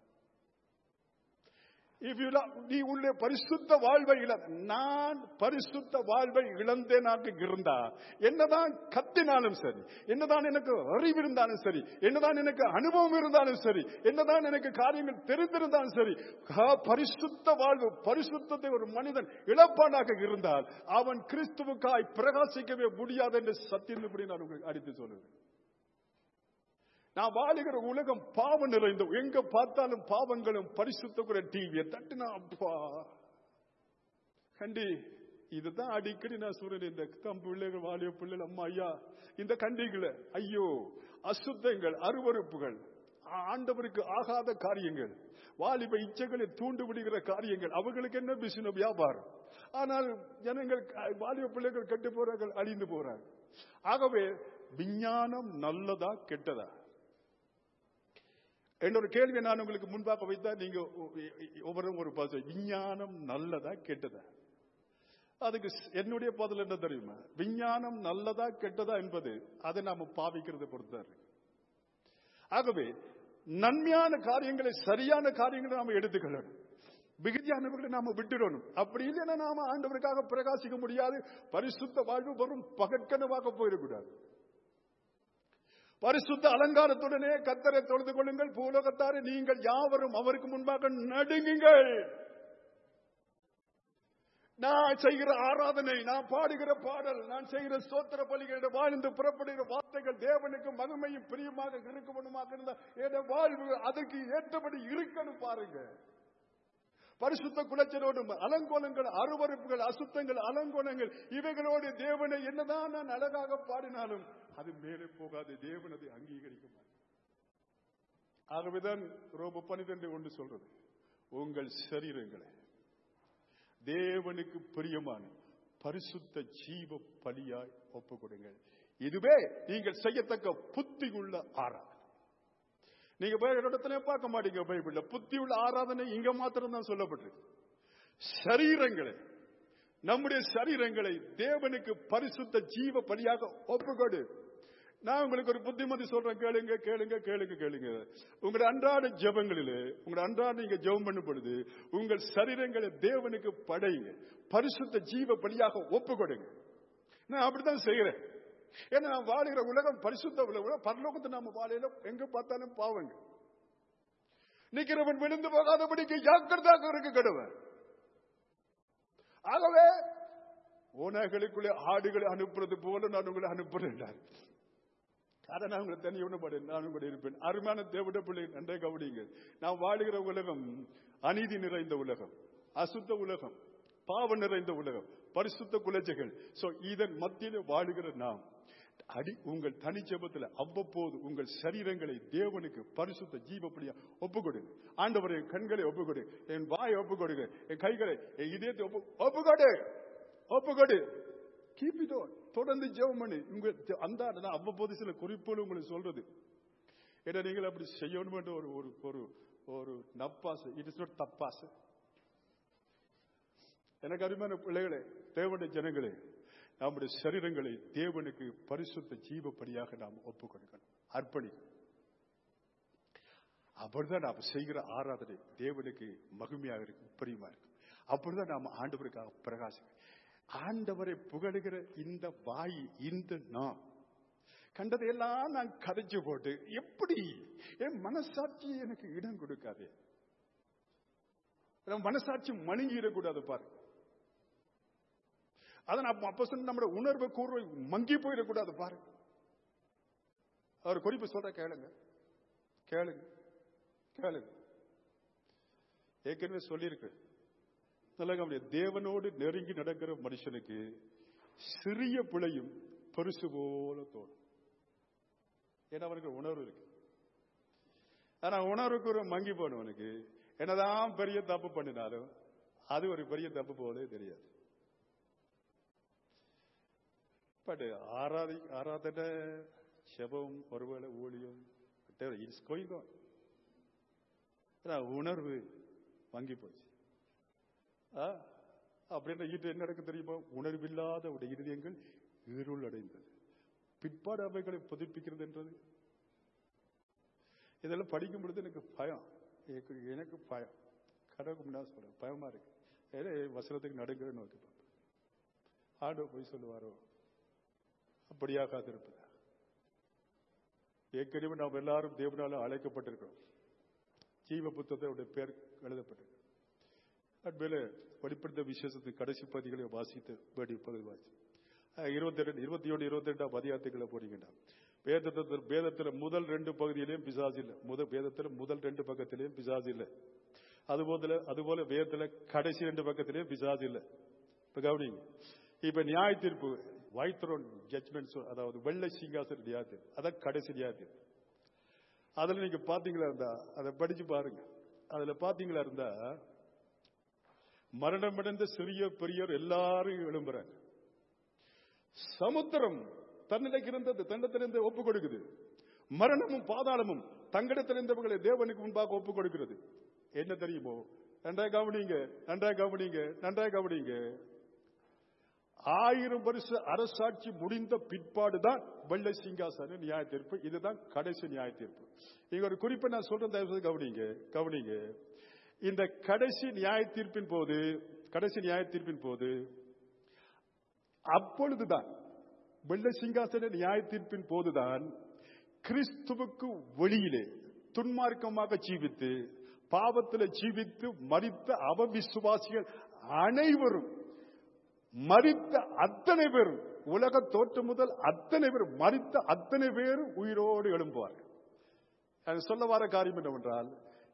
If you love- நீ உள்ள பரிசுத்த வாழ்வை இழ நான் பரிசுத்த வாழ்வை இழந்தேனாக இருந்தா என்னதான் கத்தினாலும் சரி என்னதான் எனக்கு அறிவு இருந்தாலும் சரி என்னதான் எனக்கு அனுபவம் இருந்தாலும் சரி என்னதான் எனக்கு காரியங்கள் தெரிந்திருந்தாலும் சரி கா- பரிசுத்த வாழ்வு பரிசுத்தத்தை ஒரு மனிதன் இழப்பானாக இருந்தால் அவன் கிறிஸ்துவுக்காய் பிரகாசிக்கவே முடியாது என்று சத்தியப்படி நான் உங்களுக்கு அடித்து சொல்லுவேன் நான் வாழுகிற உலகம் பாவம் நிறைந்த எங்க பார்த்தாலும் பாவங்களும் பரிசுத்த டிவியை தட்டுனா அப்பா கண்டி இதுதான் அடிக்கடி நான் சொல்றேன் இந்த தம் பிள்ளைகள் வாலிய பிள்ளைகள் அம்மா ஐயா இந்த கண்டிகளை ஐயோ அசுத்தங்கள் அருவருப்புகள் ஆண்டவருக்கு ஆகாத காரியங்கள் வாலிப இச்சைகளை தூண்டு விடுகிற காரியங்கள் அவர்களுக்கு என்ன பிசின வியாபாரம் ஆனால் ஜனங்கள் வாலிப பிள்ளைகள் கெட்டு போறார்கள் அழிந்து போறார்கள் ஆகவே விஞ்ஞானம் நல்லதா கெட்டதா என்னோட கேள்வி நான் உங்களுக்கு முன்பாக வைத்தா நீங்க ஒவ்வொரு ஒரு பாச விஞ்ஞானம் நல்லதா கெட்டதா அதுக்கு ஸ்- என்னுடைய பதில் என்ன தெரியுமா விஞ்ஞானம் நல்லதா கெட்டதா என்பது அதை நாம பாவிக்கிறதை பொறுத்தாரு ஆகவே நன்மையான காரியங்களை சரியான காரியங்களை நாம எடுத்துக்கொள்ளணும் மிகுதியானவர்களை நாம விட்டுடணும் அப்படி இல்லைன்னா நாம ஆண்டவருக்காக பிரகாசிக்க முடியாது பரிசுத்த வாழ்வு வரும் பகற்கனவாக போயிடக்கூடாது பரிசுத்த அலங்காரத்துடனே கத்தரை தொழுது கொள்ளுங்கள் பூலோகத்தாரே நீங்கள் யாவரும் அவருக்கு முன்பாக நடுங்குங்கள் நான் செய்கிற ஆராதனை நான் பாடுகிற பாடல் நான் செய்கிற சோத்திர பலிகளிட வாழ்ந்து புறப்படுகிற வார்த்தைகள் தேவனுக்கு மகிமையும் பிரியமாக இருக்கணுமாக இருந்தா என் வாழ்வு அதற்கு ஏற்றபடி இருக்கணும் பாருங்க பரிசுத்த குலச்சலோடு அலங்கோலங்கள் அருவறுப்புகள் அசுத்தங்கள் அலங்கோலங்கள் இவைகளோடு தேவனை என்னதான் நான் அழகாக பாடினாலும் அது மேலே போகாது தேவன் அதை அங்கீகரிக்க மாட்டார். ஆகவேதான் ரோம பனிரெண்டு ஒன்று சொல்றது உங்கள் சரீரங்களை தேவனுக்கு பிரியமான பரிசுத்த ஜீவ பலியாய் ஒப்பு கொடுங்கள் இதுவே நீங்கள் செய்யத்தக்க புத்தி உள்ள ஆராதனை நீங்க வேற இடத்துல பார்க்க மாட்டீங்க பைபிள்ல புத்தி உள்ள ஆராதனை இங்க மாத்திரம் தான் சொல்லப்பட்டிருக்கு சரீரங்களை நம்முடைய சரீரங்களை தேவனுக்கு பரிசுத்த ஜீவ பலியாக ஒப்புக்கொடு நான் உங்களுக்கு ஒரு புத்திமதி சொல்றேன் கேளுங்க கேளுங்க கேளுங்க கேளுங்க உங்களுடைய அன்றாட ஜெபங்களிலே உங்களுடைய அன்றாட நீங்க ஜெபம் பண்ணும் பொழுது உங்கள் சரீரங்களை தேவனுக்கு படையுங்க பரிசுத்த ஜீவ பலியாக ஒப்பு கொடுங்க நான் அப்படித்தான் செய்யறேன் ஏன்னா நான் வாழுகிற உலகம் பரிசுத்த உலகம் பரலோகத்தை நாம வாழையில எங்க பார்த்தாலும் பாவங்க நிக்கிறவன் விழுந்து போகாதபடிக்கு ஜாக்கிரதாக இருக்கு கடவுள் ஆகவே ஓனாய்களுக்குள்ளே ஆடுகளை அனுப்புறது போல நான் உங்களை அனுப்புறேன் அதை நான் உங்களை தனி ஒன்று நான் கூட இருப்பேன் அருமையான தேவட பிள்ளை நன்றே கவனிங்க நான் வாழுகிற உலகம் அநீதி நிறைந்த உலகம் அசுத்த உலகம் பாவம் நிறைந்த உலகம் பரிசுத்த குலச்சைகள் சோ இதன் மத்தியில வாழுகிற நாம் அடி உங்கள் தனிச்சபத்தில் அவ்வப்போது உங்கள் சரீரங்களை தேவனுக்கு பரிசுத்த ஜீவப்படியா ஒப்பு கொடுங்க ஆண்டவர் என் கண்களை ஒப்பு கொடு என் வாயை ஒப்பு கொடுங்க என் கைகளை என் இதயத்தை ஒப்பு ஒப்பு கொடு ஒப்பு கொடு கீப் இட் தொடர்ந்து ஜெபம் பண்ணு உங்க அந்த நான் அவ்வப்போது சில குறிப்புகள் உங்களுக்கு சொல்றது ஏன்னா நீங்கள் அப்படி செய்யணும் என்ற ஒரு ஒரு ஒரு ஒரு நப்பாசு இட் இஸ் நாட் தப்பாசு எனக்கு அருமையான பிள்ளைகளே தேவனுடைய ஜனங்களே நம்முடைய சரீரங்களை தேவனுக்கு பரிசுத்த ஜீவப்படியாக நாம் ஒப்புக் கொடுக்கணும் அர்ப்பணிக்கணும் அப்படிதான் நாம் செய்கிற ஆராதனை தேவனுக்கு மகிமையாக இருக்கும் பிரியமா இருக்கும் அப்படிதான் நாம் ஆண்டவருக்காக பிரகாசம் ஆண்டவரை புகழுகிற இந்த வாய் இந்த நான் கண்டதையெல்லாம் நான் கதைச்சு போட்டு எப்படி என் மனசாட்சி எனக்கு இடம் கொடுக்காது என் மனசாட்சி மணுங்கிடக்கூடாது பாரு அதான் அப்ப அப்ப சொன்ன நம்முடைய உணர்வு கூர்வை மங்கி போயிடக்கூடாது பாரு அவர் குறிப்பு சொல்ற கேளுங்க கேளுங்க கேளுங்க ஏற்கனவே சொல்லியிருக்கு நல்ல கவனிய தேவனோடு நெருங்கி நடக்கிற மனுஷனுக்கு சிறிய பிழையும் பெருசு போல தோணும் ஏன்னா அவனுக்கு உணர்வு இருக்கு ஆனா உணர்வுக்கு ஒரு மங்கி போனவனுக்கு என்னதான் பெரிய தப்பு பண்ணினாலும் அது ஒரு பெரிய தப்பு போலே தெரியாது பட் ஆராதி ஆராதனை செபம் ஒருவேளை ஊழியம் இட்ஸ் கோயிங் உணர்வு வங்கி போச்சு ஆ, அப்படின்ற ஈட்டு என்ன நடக்கு தெரியுமா உணர்வில்லாத உடைய இருதயங்கள் இருள் அடைந்தது பிற்பாடு அவைகளை புதுப்பிக்கிறது என்றது இதெல்லாம் படிக்கும் பொழுது எனக்கு பயம் எனக்கு- எனக்கு பயம் கடவுளுக்கு முன்னாடி சொல்றேன் பயமா இருக்கு ஏன்னா வசனத்துக்கு நடுங்கிற நோக்கி பார்ப்பேன் ஆண்டவர் போய் சொல்லுவாரோ அப்படியாகாது இருப்பதா ஏற்கனவே நாம் எல்லாரும் தேவனால அழைக்கப்பட்டிருக்கிறோம் ஜீவ புத்தகத்தை பேர் எழுதப்பட்டிருக்கு அதுமேல வெளிப்படுத்த விசேஷத்தின் கடைசி பதிகளை வாசித்து வேடி பகுதி வாசி இருபத்தி ரெண்டு இருபத்தி ஒன்று இருபத்தி ரெண்டாம் அதிகாரத்துக்குள்ள போறீங்கன்னா வேதத்தில் வேதத்துல முதல் ரெண்டு பகுதியிலையும் பிசாசு இல்லை முதல் வேதத்துல முதல் ரெண்டு பக்கத்திலையும் பிசாசு இல்லை அதுபோல அதுபோல வேதத்துல கடைசி ரெண்டு பக்கத்திலையும் பிசாசு இல்லை இப்ப கவனிங்க இப்ப நியாய தீர்ப்பு வைத்ரோன் ஜட்மெண்ட் அதாவது வெள்ளை சிங்காசன நியாய தீர்ப்பு அதான் கடைசி நியாய தீர்ப்பு அதுல நீங்க பாத்தீங்களா இருந்தா அதை படிச்சு பாருங்க அதுல பாத்தீங்களா இருந்தா மரணமடைந்த சிறிய பெரியர் எல்லாரும் எழும்புறாங்க சமுத்திரம் தன்னிலைக்கு இருந்தது தன்னத்திலிருந்து ஒப்பு கொடுக்குது மரணமும் பாதாளமும் தங்களிடத்திலிருந்தவர்களை தேவனுக்கு முன்பாக ஒப்பு கொடுக்கிறது என்ன தெரியுமோ நன்றாக கவனிங்க நன்றாக கவனிங்க நன்றாக கவனிங்க ஆயிரம் வருஷ அரசாட்சி முடிந்த பிற்பாடுதான் வெள்ளை சிங்காசன நியாய தீர்ப்பு இதுதான் கடைசி நியாய தீர்ப்பு இங்க ஒரு குறிப்பை நான் சொல்றேன் தயவு செய்து கவனிங்க கவனிங்க இந்த கடைசி நியாய தீர்ப்பின் போது கடைசி நியாய தீர்ப்பின் போது அப்பொழுதுதான் வெள்ளை சிங்காசன நியாய தீர்ப்பின் போதுதான் கிறிஸ்துவுக்கு வெளியிலே துன்மார்க்கமாக ஜீவித்து பாவத்தில் ஜீவித்து மறித்த அவவிசுவாசிகள் அனைவரும் மறித்த அத்தனை பேரும் உலக தோற்றம் முதல் அத்தனை பேரும் மறித்த அத்தனை பேரும் உயிரோடு எழும்புவார்கள் அது சொல்ல வர காரியம் என்னவென்றால்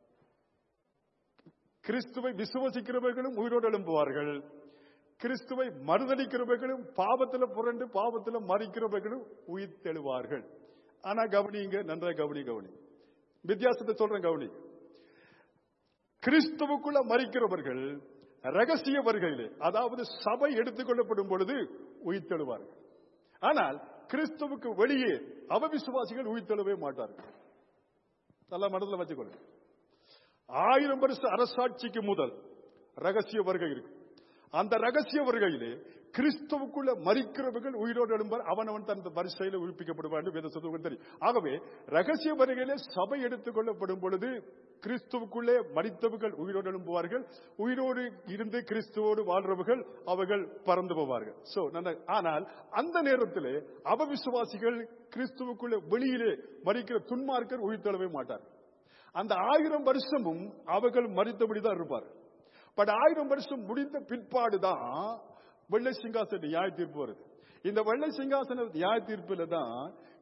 கிறிஸ்துவை விசுவசிக்கிறவர்களும் உயிரோடு எழும்புவார்கள் கிறிஸ்துவை மறுதளிக்கிறவர்களும் பாவத்தில் புரண்டு பாவத்தில் மறிக்கிறவர்களும் உயிர் தெழுவார்கள் ஆனா கவனிங்க நன்றாக கவனி கவனி வித்தியாசத்தை சொல்றேன் கவனி கிறிஸ்துவுக்குள்ள மறிக்கிறவர்கள் ரகசிய வருகையிலே அதாவது சபை எடுத்துக்கொள்ளப்படும் பொழுது உயிர்த்தெழுவார்கள் ஆனால் கிறிஸ்துவுக்கு வெளியே அவவிசுவாசிகள் உயிர்த்தெழவே மாட்டார்கள் நல்லா மனதில் வச்சுக்கொள்ளுங்க ஆயிரம் வருஷ அரசாட்சிக்கு முதல் ரகசிய வருகை இருக்கு அந்த ரகசிய வருகையிலே கிறிஸ்துவுக்குள்ள மறிக்கிறவர்கள் உயிரோடு எழும்பார் அவன் அவன் தன் வரிசையில உயிர்ப்பிக்கப்படுவார் என்று வேத சொல்லுவது தெரியும் ஆகவே ரகசிய வருகையிலே சபை எடுத்துக் கொள்ளப்படும் பொழுது கிறிஸ்துவுக்குள்ளே மறித்தவர்கள் உயிரோடு எழும்புவார்கள் உயிரோடு இருந்து கிறிஸ்துவோடு வாழ்றவர்கள் அவர்கள் பறந்து போவார்கள் சோ நல்ல- ஆனால் அந்த நேரத்திலே அவவிசுவாசிகள் கிறிஸ்துவுக்குள்ளே வெளியிலே மறிக்கிற துன்மார்க்கர் உயிர்த்தெழவே மாட்டார் அந்த ஆயிரம் வருஷமும் அவர்கள் மறித்தபடிதான் இருப்பார் பட் ஆயிரம் வருஷம் முடிந்த பிற்பாடுதான் வெள்ளை சிங்காசன நியாய தீர்ப்பு வருது இந்த வெள்ளை சிங்காசன நியாய தீர்ப்புல தான்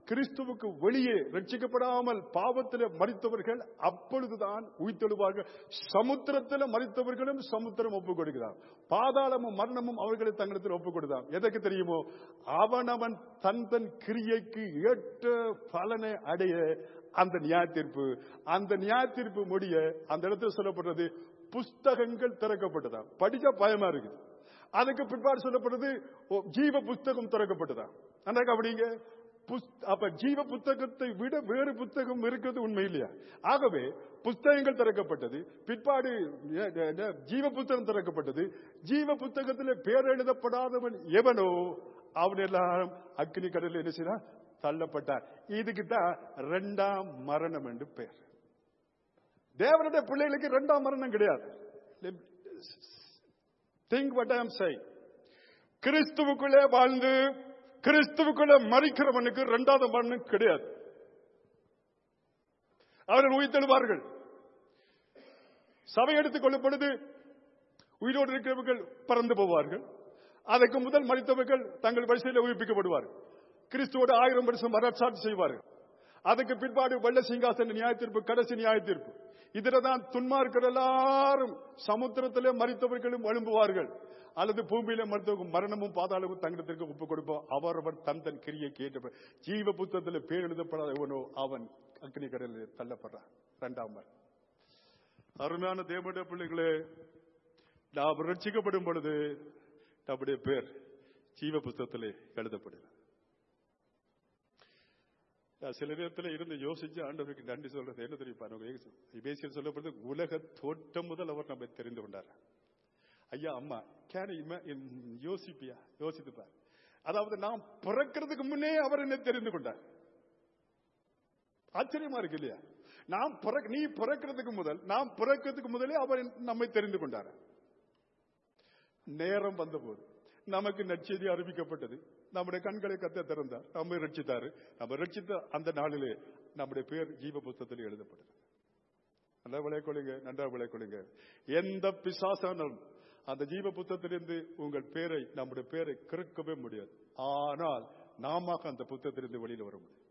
கிறிஸ்துவுக்கு வெளியே ரட்சிக்கப்படாமல் பாவத்திலே மறித்தவர்கள் அப்பொழுதுதான் உயிர்த்தெழுவார்கள் சமுத்திரத்திலே மறித்தவர்களும் சமுத்திரம் ஒப்புக் கொடுக்கிறார் பாதாளமும் மரணமும் அவர்களை தங்களிடத்தில் ஒப்புக் கொடுத்தார் எதற்கு தெரியுமோ அவனவன் தன் தன் கிரியைக்கு ஏற்ற பலனை அடைய அந்த நியாயத்தீர்ப்பு அந்த நியாயத்தீர்ப்பு முடிய அந்த இடத்துல சொல்லப்படுறது புஸ்தகங்கள் திறக்கப்பட்டதா படிக்க பயமா இருக்குது அதுக்கு பிற்பாடு சொல்லப்படுறது ஓ, ஜீவ புஸ்தகம் திறக்கப்பட்டதா அன்றைக்கு அப்படிங்க புஸ்- அப்ப ஜீவ புத்தகத்தை விட வேறு புத்தகம் இருக்கிறது உண்மை இல்லையா ஆகவே புஸ்தகங்கள் திறக்கப்பட்டது பிற்பாடு அஹ், அஹ், ஜீவ புத்தகம் திறக்கப்பட்டது ஜீவ புத்தகத்தில் பேர் எழுதப்படாதவன் எவனோ அவன் எல்லாரும் அக்னி கடலில் என்ன செய்தான் தள்ளப்பட்டார் இதுக்கு தான் ரெண்டாம் மரணம் என்று பெயர் தேவனுடைய பிள்ளைகளுக்கு இரண்டாம் மரணம் கிடையாது think what I am saying கிறிஸ்துவுக்குள்ளே வாழ்ந்து கிறிஸ்துவுக்குள்ளே மறிக்கிறவனுக்கு இரண்டாவது மரணம் கிடையாது அவர்கள் உயிர்த்தெழுவார்கள் சபை எடுத்துக் கொள்ளப்படுது உயிரோடு இருக்கிறவர்கள் பறந்து போவார்கள் அதற்கு முதல் மறித்தவர்கள் தங்கள் வரிசையில் உயிர்ப்பிக்கப்படுவார்கள் கிறிஸ்துவோடு ஆயிரம் வருஷம் மரச்சாட்சி செய்வார்கள் அதுக்கு பிற்பாடு வெள்ள சிங்காசன நியாய தீர்ப்பு கடைசி நியாய தீர்ப்பு இதில் தான் துன்மார்கள் எல்லாரும் சமுத்திரத்திலே மறித்தவர்களும் எழும்புவார்கள் அல்லது பூமியில மருத்துவம் மரணமும் பாதாளமும் தங்கத்திற்கு ஒப்புக் கொடுப்போம் அவரவர் தன் தன் கிரியை கேட்ட ஜீவ புத்தகத்தில் பேர் எழுதப்படாத எவனோ அவன் அக்னி கடலில் தள்ளப்படுறான் இரண்டாம் மரணம். அருமையான தேவனுடைய பிள்ளைகளே நாம் ரட்சிக்கப்படும் பொழுது நம்முடைய பேர் ஜீவ புத்தகத்திலே எழுதப்படுகிறது நான் சில நேரத்தில் இருந்து யோசிச்சு ஆண்டவருக்கு நன்றி சொல்றது என்ன தெரியுமா இபேசியர் சொல்லப்படுது உலக தோட்டம் முதல் அவர் நம்மை தெரிந்து கொண்டார் ஐயா அம்மா கேன யோசிப்பியா யோசித்துப்பார் அதாவது நாம் பிறக்கிறதுக்கு முன்னே அவர் என்னை தெரிந்து கொண்டார் ஆச்சரியமா இருக்கு இல்லையா நாம் பிறக்க- நீ பிறக்கிறதுக்கு முதல் நாம் பிறக்கிறதுக்கு முதலே அவர் நம்மை தெரிந்து கொண்டார் நேரம் வந்தபோது நமக்கு நற்செய்தி அறிவிக்கப்பட்டது நம்முடைய கண்களை கத்த திறந்தார் நம்மை ரட்சித்தாரு நம்ம ரட்சித்த அந்த நாளிலே நம்முடைய பேர் ஜீவ புத்தகத்தில் எழுதப்பட்டது நல்லா விளையாடுங்க நன்றா விளையாடுங்க எந்த பிசாசானாலும் அந்த ஜீவ புத்தகத்திலிருந்து உங்கள் பேரை நம்முடைய பேரை கிறுக்கவே முடியாது ஆனால் நாம அந்த புத்தகத்திலிருந்து வெளியில வர முடியும்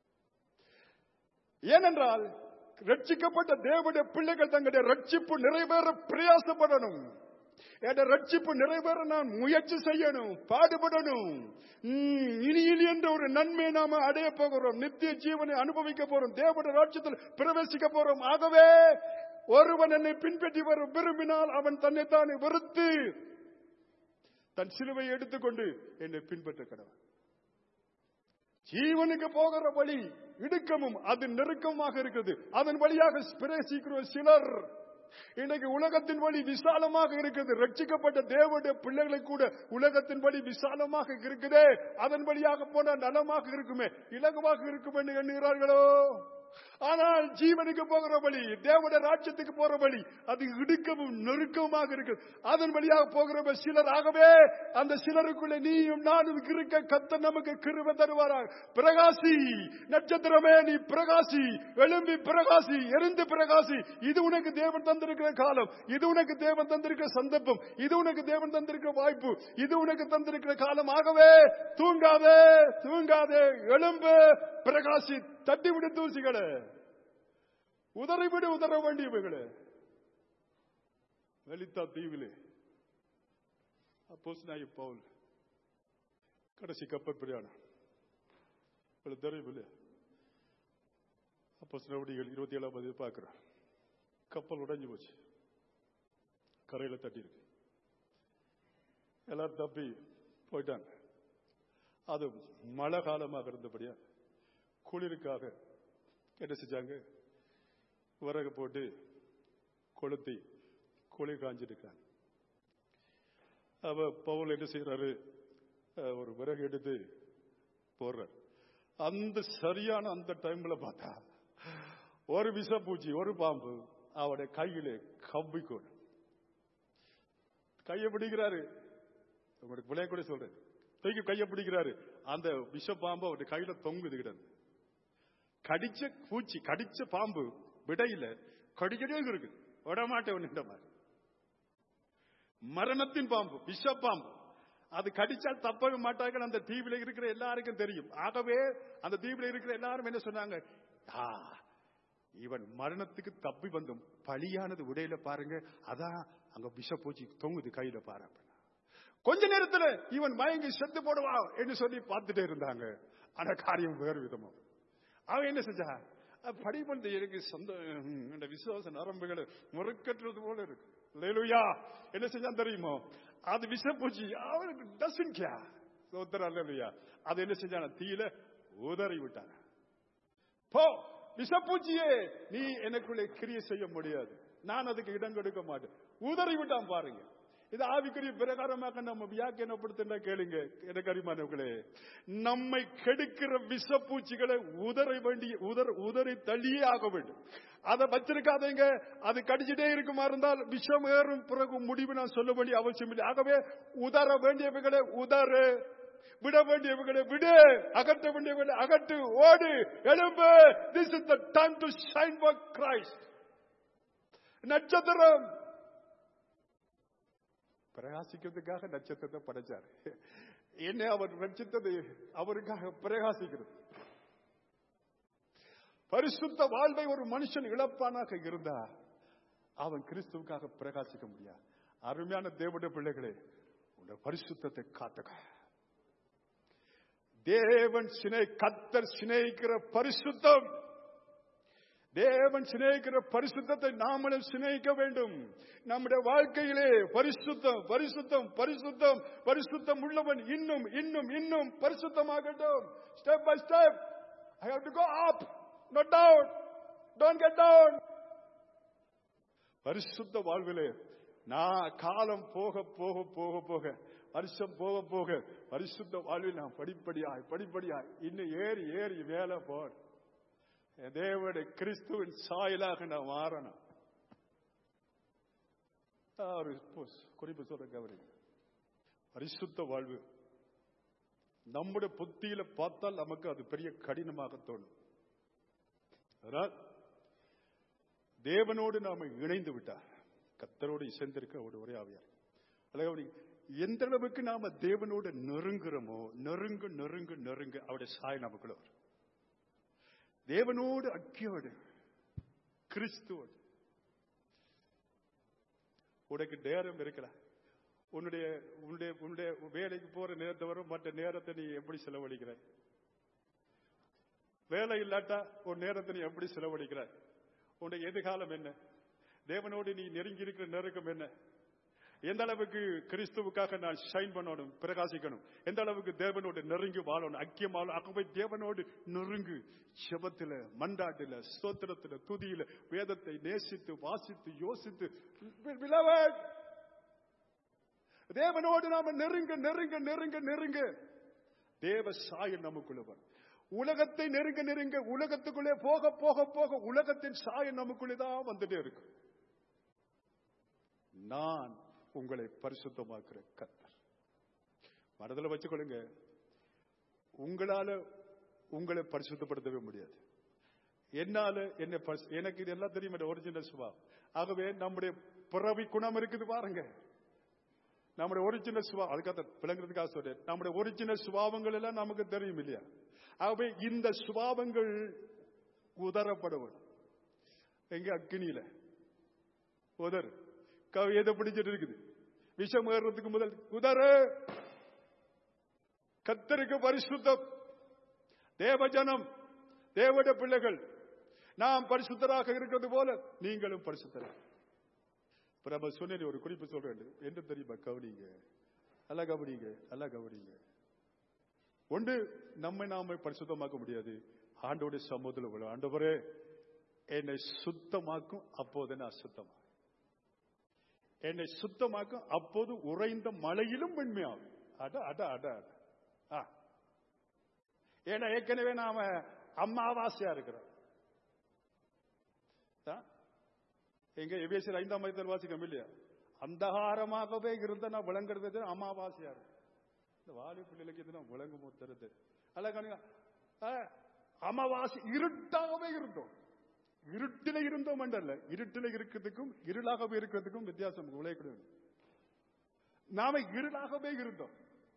ஏனென்றால் ரட்சிக்கப்பட்ட தேவனுடைய பிள்ளைகள் தங்களுடைய ரட்சிப்பு நிறைவேற பிரயாசப்படணும் என் ரட்சிப்பு நிறைவேற நான் முயற்சி செய்யணும் பாடுபடணும் ம், இனி இனி என்ற ஒரு நன்மை நாம அடைய போகிறோம் நித்திய ஜீவனை அனுபவிக்க போறோம் தேவனுடைய ராட்சத்தில் பிரவேசிக்க போறோம் ஆகவே ஒருவன் என்னை பின்பற்றி வர விரும்பினால் அவன் தன்னைத்தானே வெறுத்து தன் சிலுவை எடுத்துக்கொண்டு என்னை பின்பற்ற கடவுள் ஜீவனுக்கு போகிற வழி இடுக்கமும் அது நெருக்கமாக இருக்குது அதன் வழியாக பிரவேசிக்கிற சிலர் இன்னைக்கு உலகத்தின் வழி விசாலமாக இருக்குது ரட்சிக்கப்பட்ட தேவனுடைய பிள்ளைகளை கூட உலகத்தின் வழி விசாலமாக இருக்குதே அதன் வழியாக போன நலமாக இருக்குமே இலகுவாக இருக்கும் என்று எண்ணுகிறார்களோ ஆனால் ஜீவனுக்கு போகிற வழி தேவனுடைய ராஜ்யத்துக்கு போற வழி அது இடுக்கமும் நெருக்கமாக இருக்கு அதன் வழியாக போகிற சிலராகவே அந்த சிலருக்குள்ளே நீயும் நானும் இருக்க கத்த நமக்கு கிருப தருவாராக பிரகாசி நட்சத்திரமே நீ பிரகாசி எழும்பி பிரகாசி எரிந்து பிரகாசி இது உனக்கு தேவன் தந்திருக்கிற காலம் இது உனக்கு தேவன் தந்திருக்கிற சந்தர்ப்பம் இது உனக்கு தேவன் தந்திருக்கிற வாய்ப்பு இது உனக்கு தந்திருக்கிற காலம் ஆகவே தூங்காதே தூங்காதே எழும்பு பிரகாசி தட்டி விடு தூசிகளே உதறிவிடு உதற வேண்டியவைகளே லலிதா தீவிலே அப்போஸ் நாய் பவுல் கடைசி கப்பல் பிரயாணம் உங்களுக்கு தெரியும் இல்லையா அப்போஸ் நடவடிக்கைகள் இருபத்தி ஏழாம் பதிவு பார்க்கிறோம் கப்பல் உடைஞ்சு போச்சு கரையில தட்டி இருக்கு எல்லாரும் தப்பி போயிட்டாங்க அது மழை காலமாக இருந்தபடியா குளிருக்காக என்ன செஞ்சாங்க விறகு போட்டு கொளுத்தி குளிர் காஞ்சிருக்காங்க அவ பவுல் என்ன செய்யறாரு அஹ், ஒரு விறகு எடுத்து போடுறார் அந்த சரியான அந்த டைம்ல பார்த்தா ஒரு விஷப்பூச்சி ஒரு பாம்பு அவருடைய கையிலே கவ்விக்கொண்டு கையை பிடிக்கிறாரு உங்களுக்கு விளைய கூட சொல்றேன் தூக்கி கையை பிடிக்கிறாரு அந்த விஷ பாம்பு அவருடைய கையில தொங்குது கிடந்து கடிச்ச பூச்சி கடிச்ச பாம்பு விடையில கடிக்கவே இருக்கு விடமாட்டேன் மாதிரி மரணத்தின் பாம்பு விஷ பாம்பு அது கடிச்சால் தப்பவே மாட்டார்கள் அந்த தீவில இருக்கிற எல்லாருக்கும் தெரியும் ஆகவே அந்த தீவில இருக்கிற எல்லாரும் என்ன சொன்னாங்க ஆ, இவன் மரணத்துக்கு தப்பி வந்தும் பலியானது உடையில பாருங்க அதான் அங்க விஷப்பூச்சி தொங்குது கையில பாருங்க கொஞ்ச நேரத்துல இவன் மயங்கி செத்து போடுவா என்று சொல்லி பார்த்துட்டே இருந்தாங்க ஆனா காரியம் வேறு விதமா அவன் என்ன செஞ்சா படிப்பந்த எனக்கு சொந்த ம், இந்த விசுவாச நரம்புகளை முறுக்கற்றுறது போல இருக்கு லேலுயா என்ன செஞ்சான் தெரியுமோ அது விஷப்பூச்சி அவனுக்கு டசன் கியா சோத்தரா இல்லையா அது என்ன செஞ்சான தீயில உதறி விட்டான் போ விஷப்பூச்சியே நீ எனக்குள்ளே கிரிய செய்ய முடியாது நான் அதுக்கு இடம் கொடுக்க மாட்டேன் உதறி விட்டான் பாருங்க இது ஆவிக்குரிய பிரகாரமாக நம்ம வியாக்கியப்படுத்தினா கேளுங்க எனக்கு அறிமானவர்களே நம்மை கெடுக்கிற விஷப்பூச்சிகளை உதற வேண்டிய உதற உதறி தள்ளியே ஆக வேண்டும் அதை வச்சிருக்காதீங்க அது கடிச்சிட்டே இருக்குமா இருந்தால் விஷம் ஏறும் பிறகு முடிவு நான் சொல்ல வேண்டிய அவசியம் இல்லை ஆகவே உதற வேண்டியவைகளை உதறு விட வேண்டியவர்களை விடு அகற்ற வேண்டியவர்களை அகற்று ஓடு எழும்பு this is the time to shine for Christ நட்சத்திரம் பிரகாசிக்கிறதுக்காக நட்சத்திரத்தை படைச்சார் என்ன அவர் நட்சத்திரத்தை அவருக்காக பிரகாசிக்கிறது பரிசுத்த வாழ்வை ஒரு மனுஷன் இழப்பானாக இருந்தா அவன் கிறிஸ்துவுக்காக பிரகாசிக்க முடியாது அருமையான தேவனுடைய பிள்ளைகளே உங்க பரிசுத்தத்தை காத்துக்க தேவன் சினை கத்தர் சிநேகிக்கிற பரிசுத்தம் தேவன் சிநேகிக்கிற பரிசுத்தத்தை நாமளும் சிநேகிக்க வேண்டும் நம்முடைய வாழ்க்கையிலே பரிசுத்தம் பரிசுத்தம் பரிசுத்தம் பரிசுத்தம் உள்ளவன் இன்னும் இன்னும் இன்னும் பரிசுத்தமாகட்டும் step by step I have to go up not down don't get down பரிசுத்த வாழ்விலே நான் காலம் போக போக போக போக வருஷம் போக போக பரிசுத்த வாழ்வில் நான் படிப்படியாய் படிப்படியாய் இன்னும் ஏறி ஏறி மேல போன் தேவனுடைய கிறிஸ்துவின் சாயலாக நான் மாறணும் ஆ, ஒரு குறிப்பு சொல்ற கவனி பரிசுத்த வாழ்வு நம்முடைய புத்தியில பார்த்தால் நமக்கு அது பெரிய கடினமாக தோணும் அதனால் தேவனோடு நாம இணைந்து விட்டார் கத்தரோடு இசைந்திருக்க ஒரு ஒரே ஆவியார் அழகவனி எந்த அளவுக்கு நாம தேவனோடு நெருங்குறோமோ நெருங்க நெருங்க நெருங்க அவருடைய சாய் நமக்குள்ள வரும் தேவனோடு அக்கியோடு கிறிஸ்துவோடு உனக்கு நேரம் இருக்கல உன்னுடைய உன்னுடைய உன்னுடைய வேலைக்கு போற நேரத்தை வரும் மற்ற நேரத்தை நீ எப்படி செலவழிக்கிற வேலை இல்லாட்டா உன் நேரத்தை நீ எப்படி செலவழிக்கிற உன்னுடைய எதிர்காலம் என்ன தேவனோடு நீ நெருங்கி இருக்கிற நெருக்கம் என்ன எந்த அளவுக்கு கிறிஸ்துவுக்காக நான் ஷைன் பண்ணணும் பிரகாசிக்கணும் எந்த அளவுக்கு தேவனோடு நெருங்கி வாழணும் ஐக்கியமாக ஆகவே தேவனோடு நெருங்கு செபத்துல மண்டாட்டுல ஸ்தோத்திரத்துல துதியில வேதத்தை நேசித்து வாசித்து யோசித்து Beloved, தேவனோடு நாம நெருங்க நெருங்க நெருங்க நெருங்க தேவ சாயல் நமக்குள்ள வரும் உலகத்தை நெருங்க நெருங்க உலகத்துக்குள்ளே போக போக போக உலகத்தின் சாயம் நமக்குள்ளே தான் வந்துட்டே இருக்கு நான் உங்களை பரிசுத்தமாக்குற கத்தர் மனதில் வச்சுக்கொள்ளுங்க உங்களால உங்களை பரிசுத்தப்படுத்தவே முடியாது என்னால என்ன பரிசு- எனக்கு இது எல்லாம் தெரியும் ஒரிஜினல் சுபாவம் ஆகவே நம்முடைய பிறவி குணம் இருக்குது பாருங்க நம்முடைய ஒரிஜினல் சுபா அதுக்காக விளங்குறதுக்காக சொல்றேன் நம்முடைய ஒரிஜினல் சுபாவங்கள் எல்லாம் நமக்கு தெரியும் இல்லையா ஆகவே இந்த சுபாவங்கள் உதரப்படவும் எங்க அக்கினியில உதர் கவி எதை பிடிச்சிட்டு இருக்குது விஷம் ஏறுறதுக்கு முதல் உதறு கத்தருக்கு பரிசுத்தம் தேவஜனம் தேவட பிள்ளைகள் நாம் பரிசுத்தராக இருக்கிறது போல நீங்களும் பரிசுத்தராக பிரப சொன்னேன் ஒரு குறிப்பு சொல்றேன் என்ன தெரியுமா கவனிங்க நல்லா கவனிங்க நல்லா கவனிங்க ஒன்று நம்மை நாம பரிசுத்தமாக்க முடியாது ஆண்டோடைய சமூகத்தில் உள்ள ஆண்டவரே என்னை சுத்தமாக்கும் அப்போது நான் அசுத்தமா என்னை சுத்தமாக்கும் அப்போது உறைந்த மழையிலும் வெண்மையாகும் அட அட அட அட ஆ. ஏன்னா ஏற்கனவே நாம அம்மாவாசையா இருக்கிறோம் ஆ? எங்க எபேசியர் ஐந்தாம் மதித்தல் வாசிக்கம் இல்லையா அந்தகாரமாகவே இருந்த நான் விளங்குறது அமாவாசையா இருக்கு இந்த வாலி பிள்ளைகளுக்கு இது நான் விளங்கும் தருது அல்ல கணுங்க அமாவாசை இருட்டாகவே இருந்தோம் இருட்டில இருந்தோம் அல்ல இருட்டில இருக்கிறதுக்கும் இருளாகவே இருக்கிறதுக்கும் வித்தியாசம் விளையக்கூடாது நாம இருளாகவே இருந்தோம்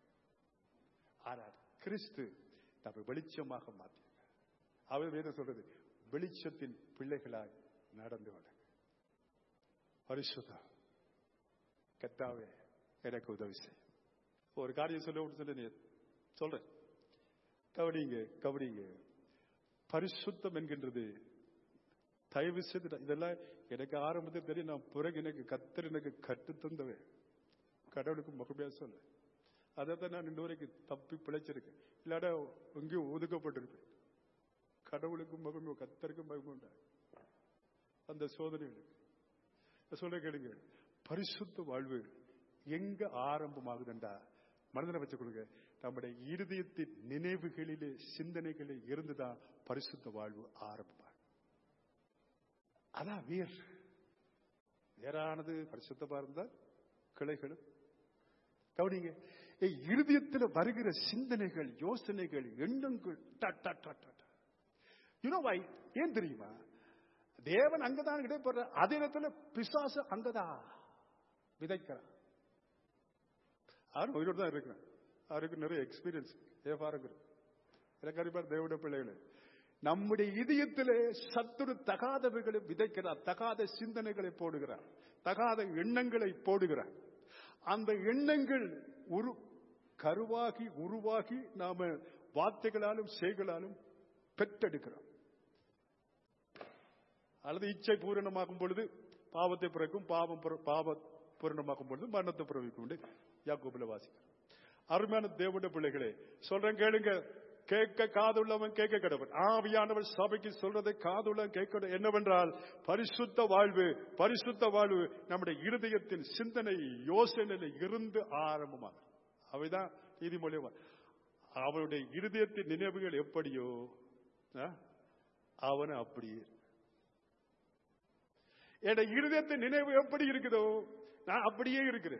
ஆனால் கிறிஸ்து நம்மை வெளிச்சமாக மாற்றினார் அவர் வேதம் சொல்றது வெளிச்சத்தின் பிள்ளைகளாய் நடந்து கொள்ள பரிசுதா கத்தாவே எனக்கு உதவி செய்யும் ஒரு காரியம் சொல்ல விட்டு சொல்லி சொல்றேன் கவனிங்க கவனிங்க பரிசுத்தம் என்கின்றது தயவு செய்து நான் இதெல்லாம் எனக்கு ஆரம்பத்தில் தெரியும் நான் பிறகு எனக்கு கத்தர் எனக்கு கற்று தந்தவே கடவுளுக்கு மகிமையா சொல்ல அதை தான் நான் இன்ன வரைக்கும் தப்பி பிழைச்சிருக்கேன் இல்லாட்டா எங்கேயும் ஒதுக்கப்பட்டிருப்பேன் கடவுளுக்கும் மகிமை கத்தருக்கும் மகிமை உண்டா அந்த சோதனைகளுக்கு நான் சொல்ல கேளுங்க பரிசுத்த வாழ்வு எங்க ஆரம்பமாகுதுண்டா மனதில் வச்சு கொடுங்க நம்முடைய இருதயத்தின் நினைவுகளிலே சிந்தனைகளில் இருந்துதான் பரிசுத்த வாழ்வு ஆரம்பமாகும் அதான் வேர் வேறானது பரிசுத்தமா இருந்தால் கிளைகளும் கவனிங்க ஏய், இருதயத்தில் வருகிற சிந்தனைகள் யோசனைகள் எண்ணங்கள் டட் டட் டட் டட். You know why? ஏன் தெரியுமா தேவன் அங்கதான் இடைப்படுற அதே நேரத்தில் பிசாசு அங்கதான் விதைக்கிறான் அவன் உயிரோடு தான் இருக்கிறான் அவருக்கு நிறைய எக்ஸ்பீரியன்ஸ் ஏவாருங்கிற எனக்கு அறிவார் தேவனுடைய பிள்ளைகளே நம்முடைய இதயத்திலே சத்துரு தகாதவைகளை விதைக்கிறார் தகாத சிந்தனைகளை போடுகிறார் தகாத எண்ணங்களை போடுகிறார் அந்த எண்ணங்கள் உரு கருவாகி உருவாகி நாம வார்த்தைகளாலும் செய்களாலும் பெற்றெடுக்கிறோம் அல்லது இச்சை பூரணமாகும் பொழுது பாவத்தை பிறக்கும் பாவம் பிற- பாவ பூரணமாகும் பொழுது மரணத்தை பிறவிக்கும் உண்டு யாக்கோபுல வாசிக்கிறோம் அருமையான தேவனுடைய பிள்ளைகளே சொல்றேன் கேளுங்க கேட்க காதுள்ளவன் கேட்க கடவன் ஆவியானவர் சபைக்கு சொல்றதை காதுள்ளவன் கேட்க என்னவென்றால் பரிசுத்த வாழ்வு பரிசுத்த வாழ்வு நம்முடைய இருதயத்தின் சிந்தனை யோசனையில இருந்து ஆரம்பமாக அவைதான் நீதிமொழி அவனுடைய இருதயத்தின் நினைவுகள் எப்படியோ ஆ, அவன் அப்படியே என் இருதயத்தின் நினைவு எப்படி இருக்குதோ நான் அப்படியே இருக்கிறேன்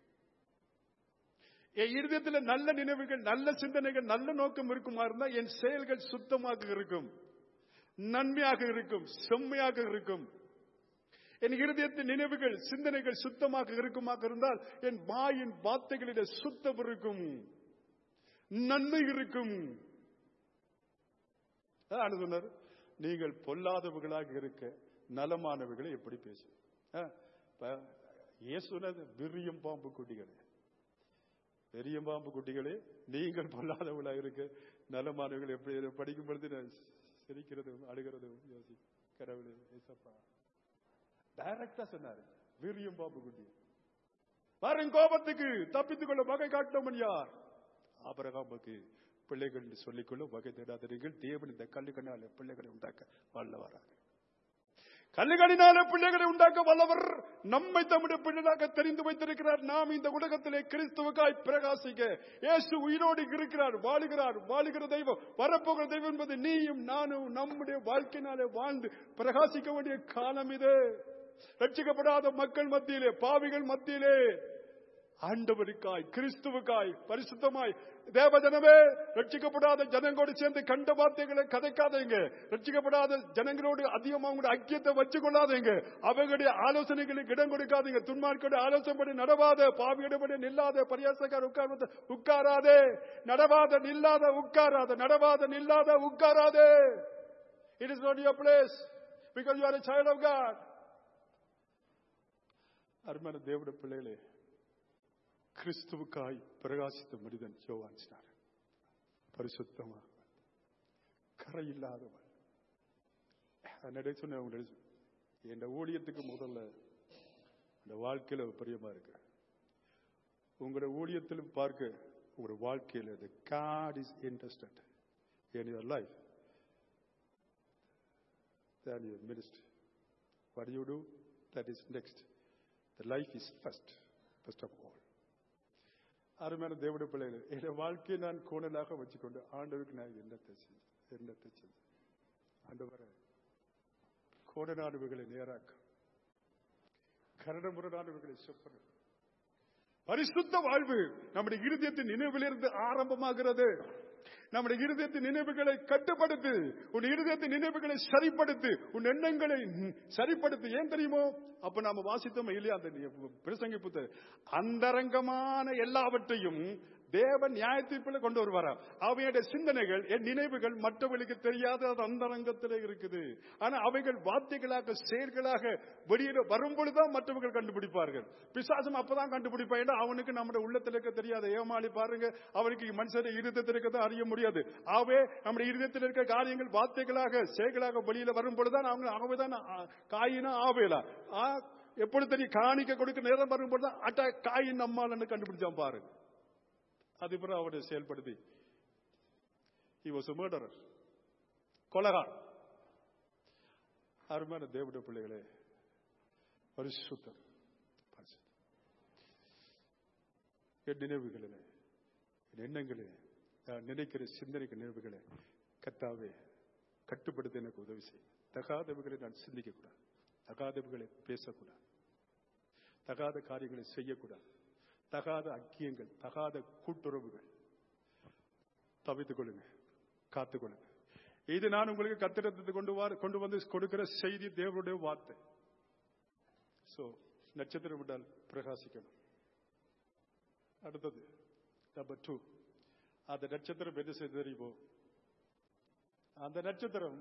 என் இருதயத்தில் நல்ல நினைவுகள் நல்ல சிந்தனைகள் நல்ல நோக்கம் இருக்குமா இருந்தா என் செயல்கள் சுத்தமாக இருக்கும் நன்மையாக இருக்கும் செம்மையாக இருக்கும் என் இருதயத்தின் நினைவுகள் சிந்தனைகள் சுத்தமாக இருக்குமாக இருந்தால் என் வாயின் வார்த்தைகளிலே சுத்தம் இருக்கும் நன்மை இருக்கும் அதான் சொன்னார் நீங்கள் பொல்லாதவர்களாக இருக்க நலமானவர்களை எப்படி பேசு இயேசுனது விரியம் பாம்பு குட்டிகளே பெரிய பாம்பு குட்டிகளே நீங்கள் பொல்லாதவர்களாக இருக்க நலமானவர்கள் எப்படி இதை படிக்கும் பொழுது நான் சிரிக்கிறதும் அழுகிறதும் யோசி கடவுளே ஏசப்பா டைரக்டா சொன்னாரு வீரியம் பாம்பு குட்டி பாருங்க கோபத்துக்கு தப்பித்துக் கொள்ள வகை காட்டவன் யார் ஆபரகாமுக்கு பிள்ளைகள் என்று சொல்லிக்கொள்ள வகை தேடாதீர்கள் தேவன் இந்த கல்லுக்கண்ணால பிள்ளைகளை உண்டாக்க வல்லவராக கல்லுகளினாலே பிள்ளைகளை உண்டாக்க வல்லவர் நம்மை தம்முடைய பிள்ளைகளாக தெரிந்து வைத்திருக்கிறார் நாம் இந்த உலகத்திலே கிறிஸ்துவுக்காய் பிரகாசிக்க இயேசு உயிரோடு இருக்கிறார் வாழுகிறார் வாழுகிற தெய்வம் வரப்போகிற தெய்வம் என்பது நீயும் நானும் நம்முடைய வாழ்க்கையினாலே வாழ்ந்து பிரகாசிக்க வேண்டிய காலம் இது ரட்சிக்கப்படாத மக்கள் மத்தியிலே பாவிகள் மத்தியிலே ஆண்டவருக்காய் கிறிஸ்துவுக்காய் பரிசுத்தமாய் தேவஜனமே ரட்சிக்கப்படாத ஜனங்களோடு சேர்ந்து கண்ட வார்த்தைகளை கதைக்காதீங்க ரட்சிக்கப்படாத ஜனங்களோடு அதிகமாக உங்களுடைய ஐக்கியத்தை வச்சு கொள்ளாதீங்க அவர்களுடைய ஆலோசனைகளுக்கு இடம் கொடுக்காதீங்க துன்மார்க்கோட ஆலோசனைப்படி நடவாத பாவியிடப்படி நில்லாத பரியாசக்கார உட்கார்ந்து உட்காராதே நடவாத நில்லாத உட்காராத நடவாத நில்லாத உட்காராதே it is not your place because you are a child of God அருமையான தேவனுடைய பிள்ளைகளே கிறிஸ்துவுக்காய் பிரகாசித்த மனிதன் யோவான் ஸ்நானன் பரிசுத்தமாக கரை இல்லாதவன் என்னடே சொன்ன உங்களுக்கு என் ஊழியத்துக்கு முதல்ல இந்த வாழ்க்கையில பிரியமா இருக்கு உங்களோட ஊழியத்திலும் பார்க்க உங்களோட வாழ்க்கையில் the God is interested in your life than your ministry. What do you do? That is next. The life is first, first of all. அருமையான தேவட பிள்ளைகள் என் வாழ்க்கையை நான் கோணலாக வச்சுக்கொண்டு ஆண்டவருக்கு நான் என்னத்தை செஞ்சேன் என்னத்தை செஞ்சேன் ஆண்டவரை கோடநாடுகளை நேராக்க கரடமுரடானவர்களை சொப்பன பரிசுத்த வாழ்வு நம்முடைய இருதயத்தின் நினைவிலிருந்து ஆரம்பமாகிறது நம்முடைய இருதயத்தின் நினைவுகளை கட்டுப்படுத்து உன் இருதயத்தின் நினைவுகளை சரிப்படுத்து உன் எண்ணங்களை சரிப்படுத்து ஏன் தெரியுமோ அப்ப நாம வாசித்தோம் இல்லையா அந்த பிரசங்கி புத்த அந்தரங்கமான எல்லாவற்றையும் தேவன் நியாய தீர்ப்பில் கொண்டு வருவாராம் அவையுடைய சிந்தனைகள் என் நினைவுகள் மற்றவர்களுக்கு தெரியாத அது அந்தரங்கத்தில் இருக்குது ஆனா அவைகள் வார்த்தைகளாக செயல்களாக வெளியில வரும்பொழுதுதான் மற்றவர்கள் கண்டுபிடிப்பார்கள் பிசாசம் அப்பதான் கண்டுபிடிப்பான் ஏன்னா அவனுக்கு நம்முடைய உள்ளத்தில் இருக்க தெரியாத ஏமாளி பாருங்க அவனுக்கு மனுஷனுடைய இருதயத்தில் இருக்கதான் அறிய முடியாது ஆகவே நம்முடைய இருதயத்தில் இருக்க காரியங்கள் வார்த்தைகளாக செயல்களாக வெளியில வரும் பொழுதுதான் அவங்க அவதான் காயினா ஆவேலா ஆ, எப்பொழுது தெரியும் காணிக்க கொடுக்க நேரம் வரும்போது அட்டா காயின் நம்மால் கண்டுபிடிச்சான் பாருங்க அது பிறகு அவனை செயல்படுத்தி he was a murderer கொலகார் அருமையான தேவனுடைய பிள்ளைகளே பரிசுத்தம் பரிசுத்தம். என் நினைவுகளிலே என் எண்ணங்களிலே நான் நினைக்கிற சிந்தனைக்கு நினைவுகளை கத்தாவே கட்டுப்படுத்த எனக்கு உதவி செய்யும் தகாதவைகளை நான் சிந்திக்க கூடாது தகாதவைகளை பேசக்கூடாது தகாத காரியங்களை செய்யக்கூடாது தகாத அக்கியங்கள் தகாத கூட்டுறவுகள் தவித்துக் கொள்ளுங்க காத்துக் கொள்ளுங்க இது நான் உங்களுக்கு கத்திரத்தை கொண்டு வர கொண்டு வந்து கொடுக்கிற செய்தி தேவனுடைய வார்த்தை சோ நட்சத்திரம் விட்டால் பிரகாசிக்கணும் அடுத்தது நம்பர் டூ அந்த நட்சத்திரம் என்ன செய்து தெரியுமோ அந்த நட்சத்திரம்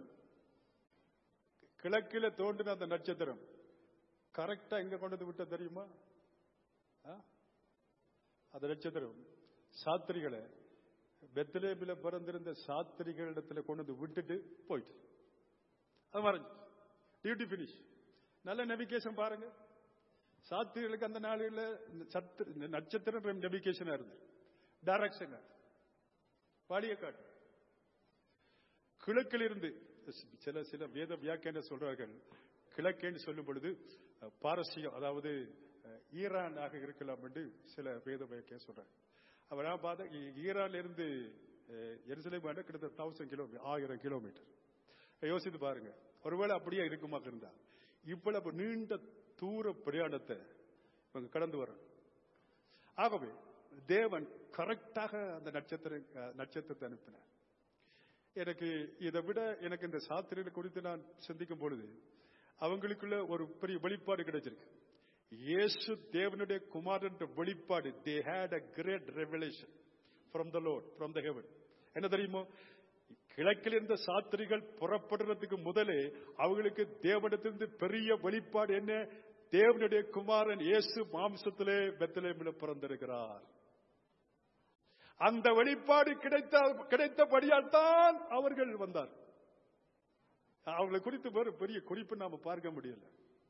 கிழக்கில தோன்றின அந்த நட்சத்திரம் கரெக்டா எங்க கொண்டு வந்து விட்ட தெரியுமா ஆ? அந்த நட்சத்திரம் சாத்திரிகளை பெத்லேபில பிறந்திருந்த சாத்திரிகளிடத்துல கொண்டு வந்து விட்டுட்டு போயிட்டு அது மறைஞ்சு டியூட்டி பினிஷ் நல்ல நெவிகேஷன் பாருங்க சாத்திரிகளுக்கு அந்த நாளில் சத்து நட்சத்திரம் நெவிகேஷனா இருந்து டைரக்ஷன் வழியை காட்டு கிழக்கிலிருந்து சில சில வேத வியாக்கியான சொல்றார்கள் கிழக்கேன்னு சொல்லும் பொழுது அஹ், பாரசீகம் அதாவது அஹ், ஈரானாக இருக்கலாம் என்று சில வேத வியாக்கியம் சொல்றாங்க அவர் நான் பார்த்தா ஈ- ஈரான்ல இருந்து அஹ், எருசலேம் வேண்ட கிட்டத்தட்ட தௌசண்ட் கிலோமீட்டர் ஆயிரம் கிலோமீட்டர் யோசித்து பாருங்க ஒருவேளை அப்படியே இருக்குமாக இருந்தா இவ்வளவு நீண்ட தூர பிரயாணத்தை இவங்க கடந்து வர ஆகவே தேவன் கரெக்டாக அந்த நட்சத்திர அஹ், நட்சத்திரத்தை அனுப்பினார் எனக்கு இதை விட எனக்கு இந்த சாத்திரைகளை குறித்து நான் சிந்திக்கும் பொழுது அவங்களுக்குள்ள ஒரு பெரிய வெளிப்பாடு கிடைச்சிருக்கு இயேசு தேவனுடைய குமாரன் வெளிப்பாடு they had a great revelation from the lord from the heaven என்ன தெரியுமோ கிழக்கில் இருந்த சாத்திரிகள் புறப்படுறதுக்கு முதலே அவங்களுக்கு தேவனிடத்திலிருந்து பெரிய வெளிப்பாடு என்ன தேவனுடைய குமாரன் இயேசு மாம்சத்திலே பெத்தலேமில் பிறந்திருக்கிறார் அந்த வெளிப்பாடு கிடைத்த கிடைத்தபடியால் தான் அவர்கள் வந்தார் அவர்களை குறித்து வேறு பெரிய குறிப்பு நாம பார்க்க முடியல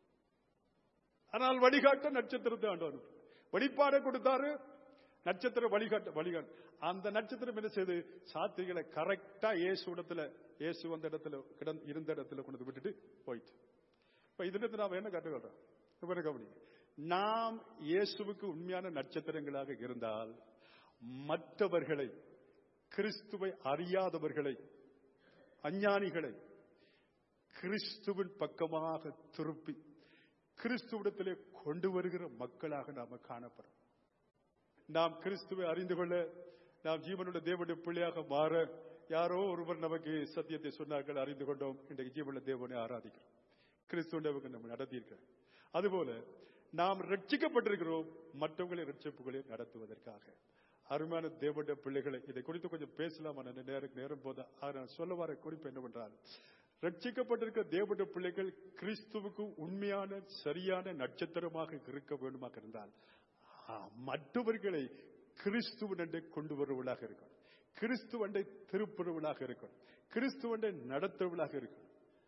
ஆனால் வழிகாட்ட நட்சத்திரத்தை ஆண்டவர் வெளிப்பாடை கொடுத்தாரு நட்சத்திர வழிகாட்ட வழிகாட்டு அந்த நட்சத்திரம் என்ன செய்து சாத்திரிகளை கரெக்டா இயேசு இடத்துல இயேசு வந்த இடத்துல கிடந்த இருந்த இடத்துல கொண்டு வந்து விட்டுட்டு போயிட்டு இப்ப இதுல இருந்து நாம என்ன கற்றுக்கொள்றோம் இப்ப என்ன கவனிங்க நாம் இயேசுவுக்கு உண்மையான நட்சத்திரங்களாக இருந்தால் மற்றவர்களை கிறிஸ்துவை அறியாதவர்களை அஞ்ஞானிகளை கிறிஸ்துவின் பக்கமாக திருப்பி கிறிஸ்துவிடத்திலே கொண்டு வருகிற மக்களாக நாம காணப்படுறோம் நாம் கிறிஸ்துவை அறிந்து கொள்ள நாம் ஜீவனுள்ள தேவனுடைய பிள்ளையாக மாற யாரோ ஒருவர் நமக்கு சத்தியத்தை சொன்னார்கள் அறிந்து கொண்டோம் இன்றைக்கு ஜீவனுள்ள தேவனை ஆராதிக்கிறோம் கிறிஸ்துவண்டவங்க நம்ம நடத்தியிருக்கிறோம் அதுபோல நாம் ரட்சிக்கப்பட்டிருக்கிறோம் மற்றவங்களை ரட்சிப்புகளை நடத்துவதற்காக அருமையான தேவனுடைய பிள்ளைகளை இதை குறித்து கொஞ்சம் பேசலாம் ஆனால் நேரம் நேரம் போதா நான் சொல்ல வர குறிப்பு என்னவென்றால் ரட்சிக்கப்பட்டிருக்க தேவனுடைய பிள்ளைகள் கிறிஸ்துவுக்கு உண்மையான சரியான நட்சத்திரமாக இருக்க வேண்டுமாக இருந்தால் ஆ, மற்றவர்களை கிறிஸ்துவனை கொண்டு வருவதாக இருக்கும் கிறிஸ்துவண்டை திருப்புறவளாக இருக்கும் கிறிஸ்துவண்டை நடத்துவளாக இருக்கும்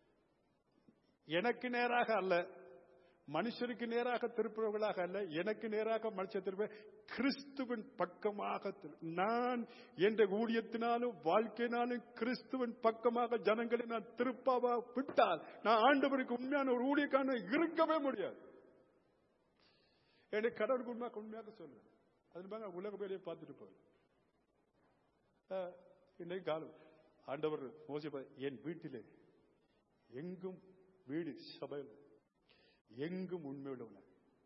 எனக்கு நேராக அல்ல மனுஷருக்கு நேராக திருப்புறவர்களாக அல்ல எனக்கு நேராக மனுஷ திருப்ப கிறிஸ்துவின் பக்கமாக திரு- நான் என்ற ஊழியத்தினாலும் வாழ்க்கையினாலும் கிறிஸ்துவின் பக்கமாக ஜனங்களை நான் திருப்பாவா விட்டால் நான் ஆண்டவருக்கு உண்மையான ஒரு ஊழியக்கான இருக்கவே முடியாது என்னை கடவுளுக்கு உண்மையாக உண்மையாக சொல்லுவேன் அது பாங்க உலக பேரையே பார்த்துட்டு போறேன் ஆஹ், இன்னைக்கு காலம் ஆண்டவர் மோசி என் வீட்டிலே எங்கும் வீடு சபையில் எங்கும் உண்மையுள்ளவன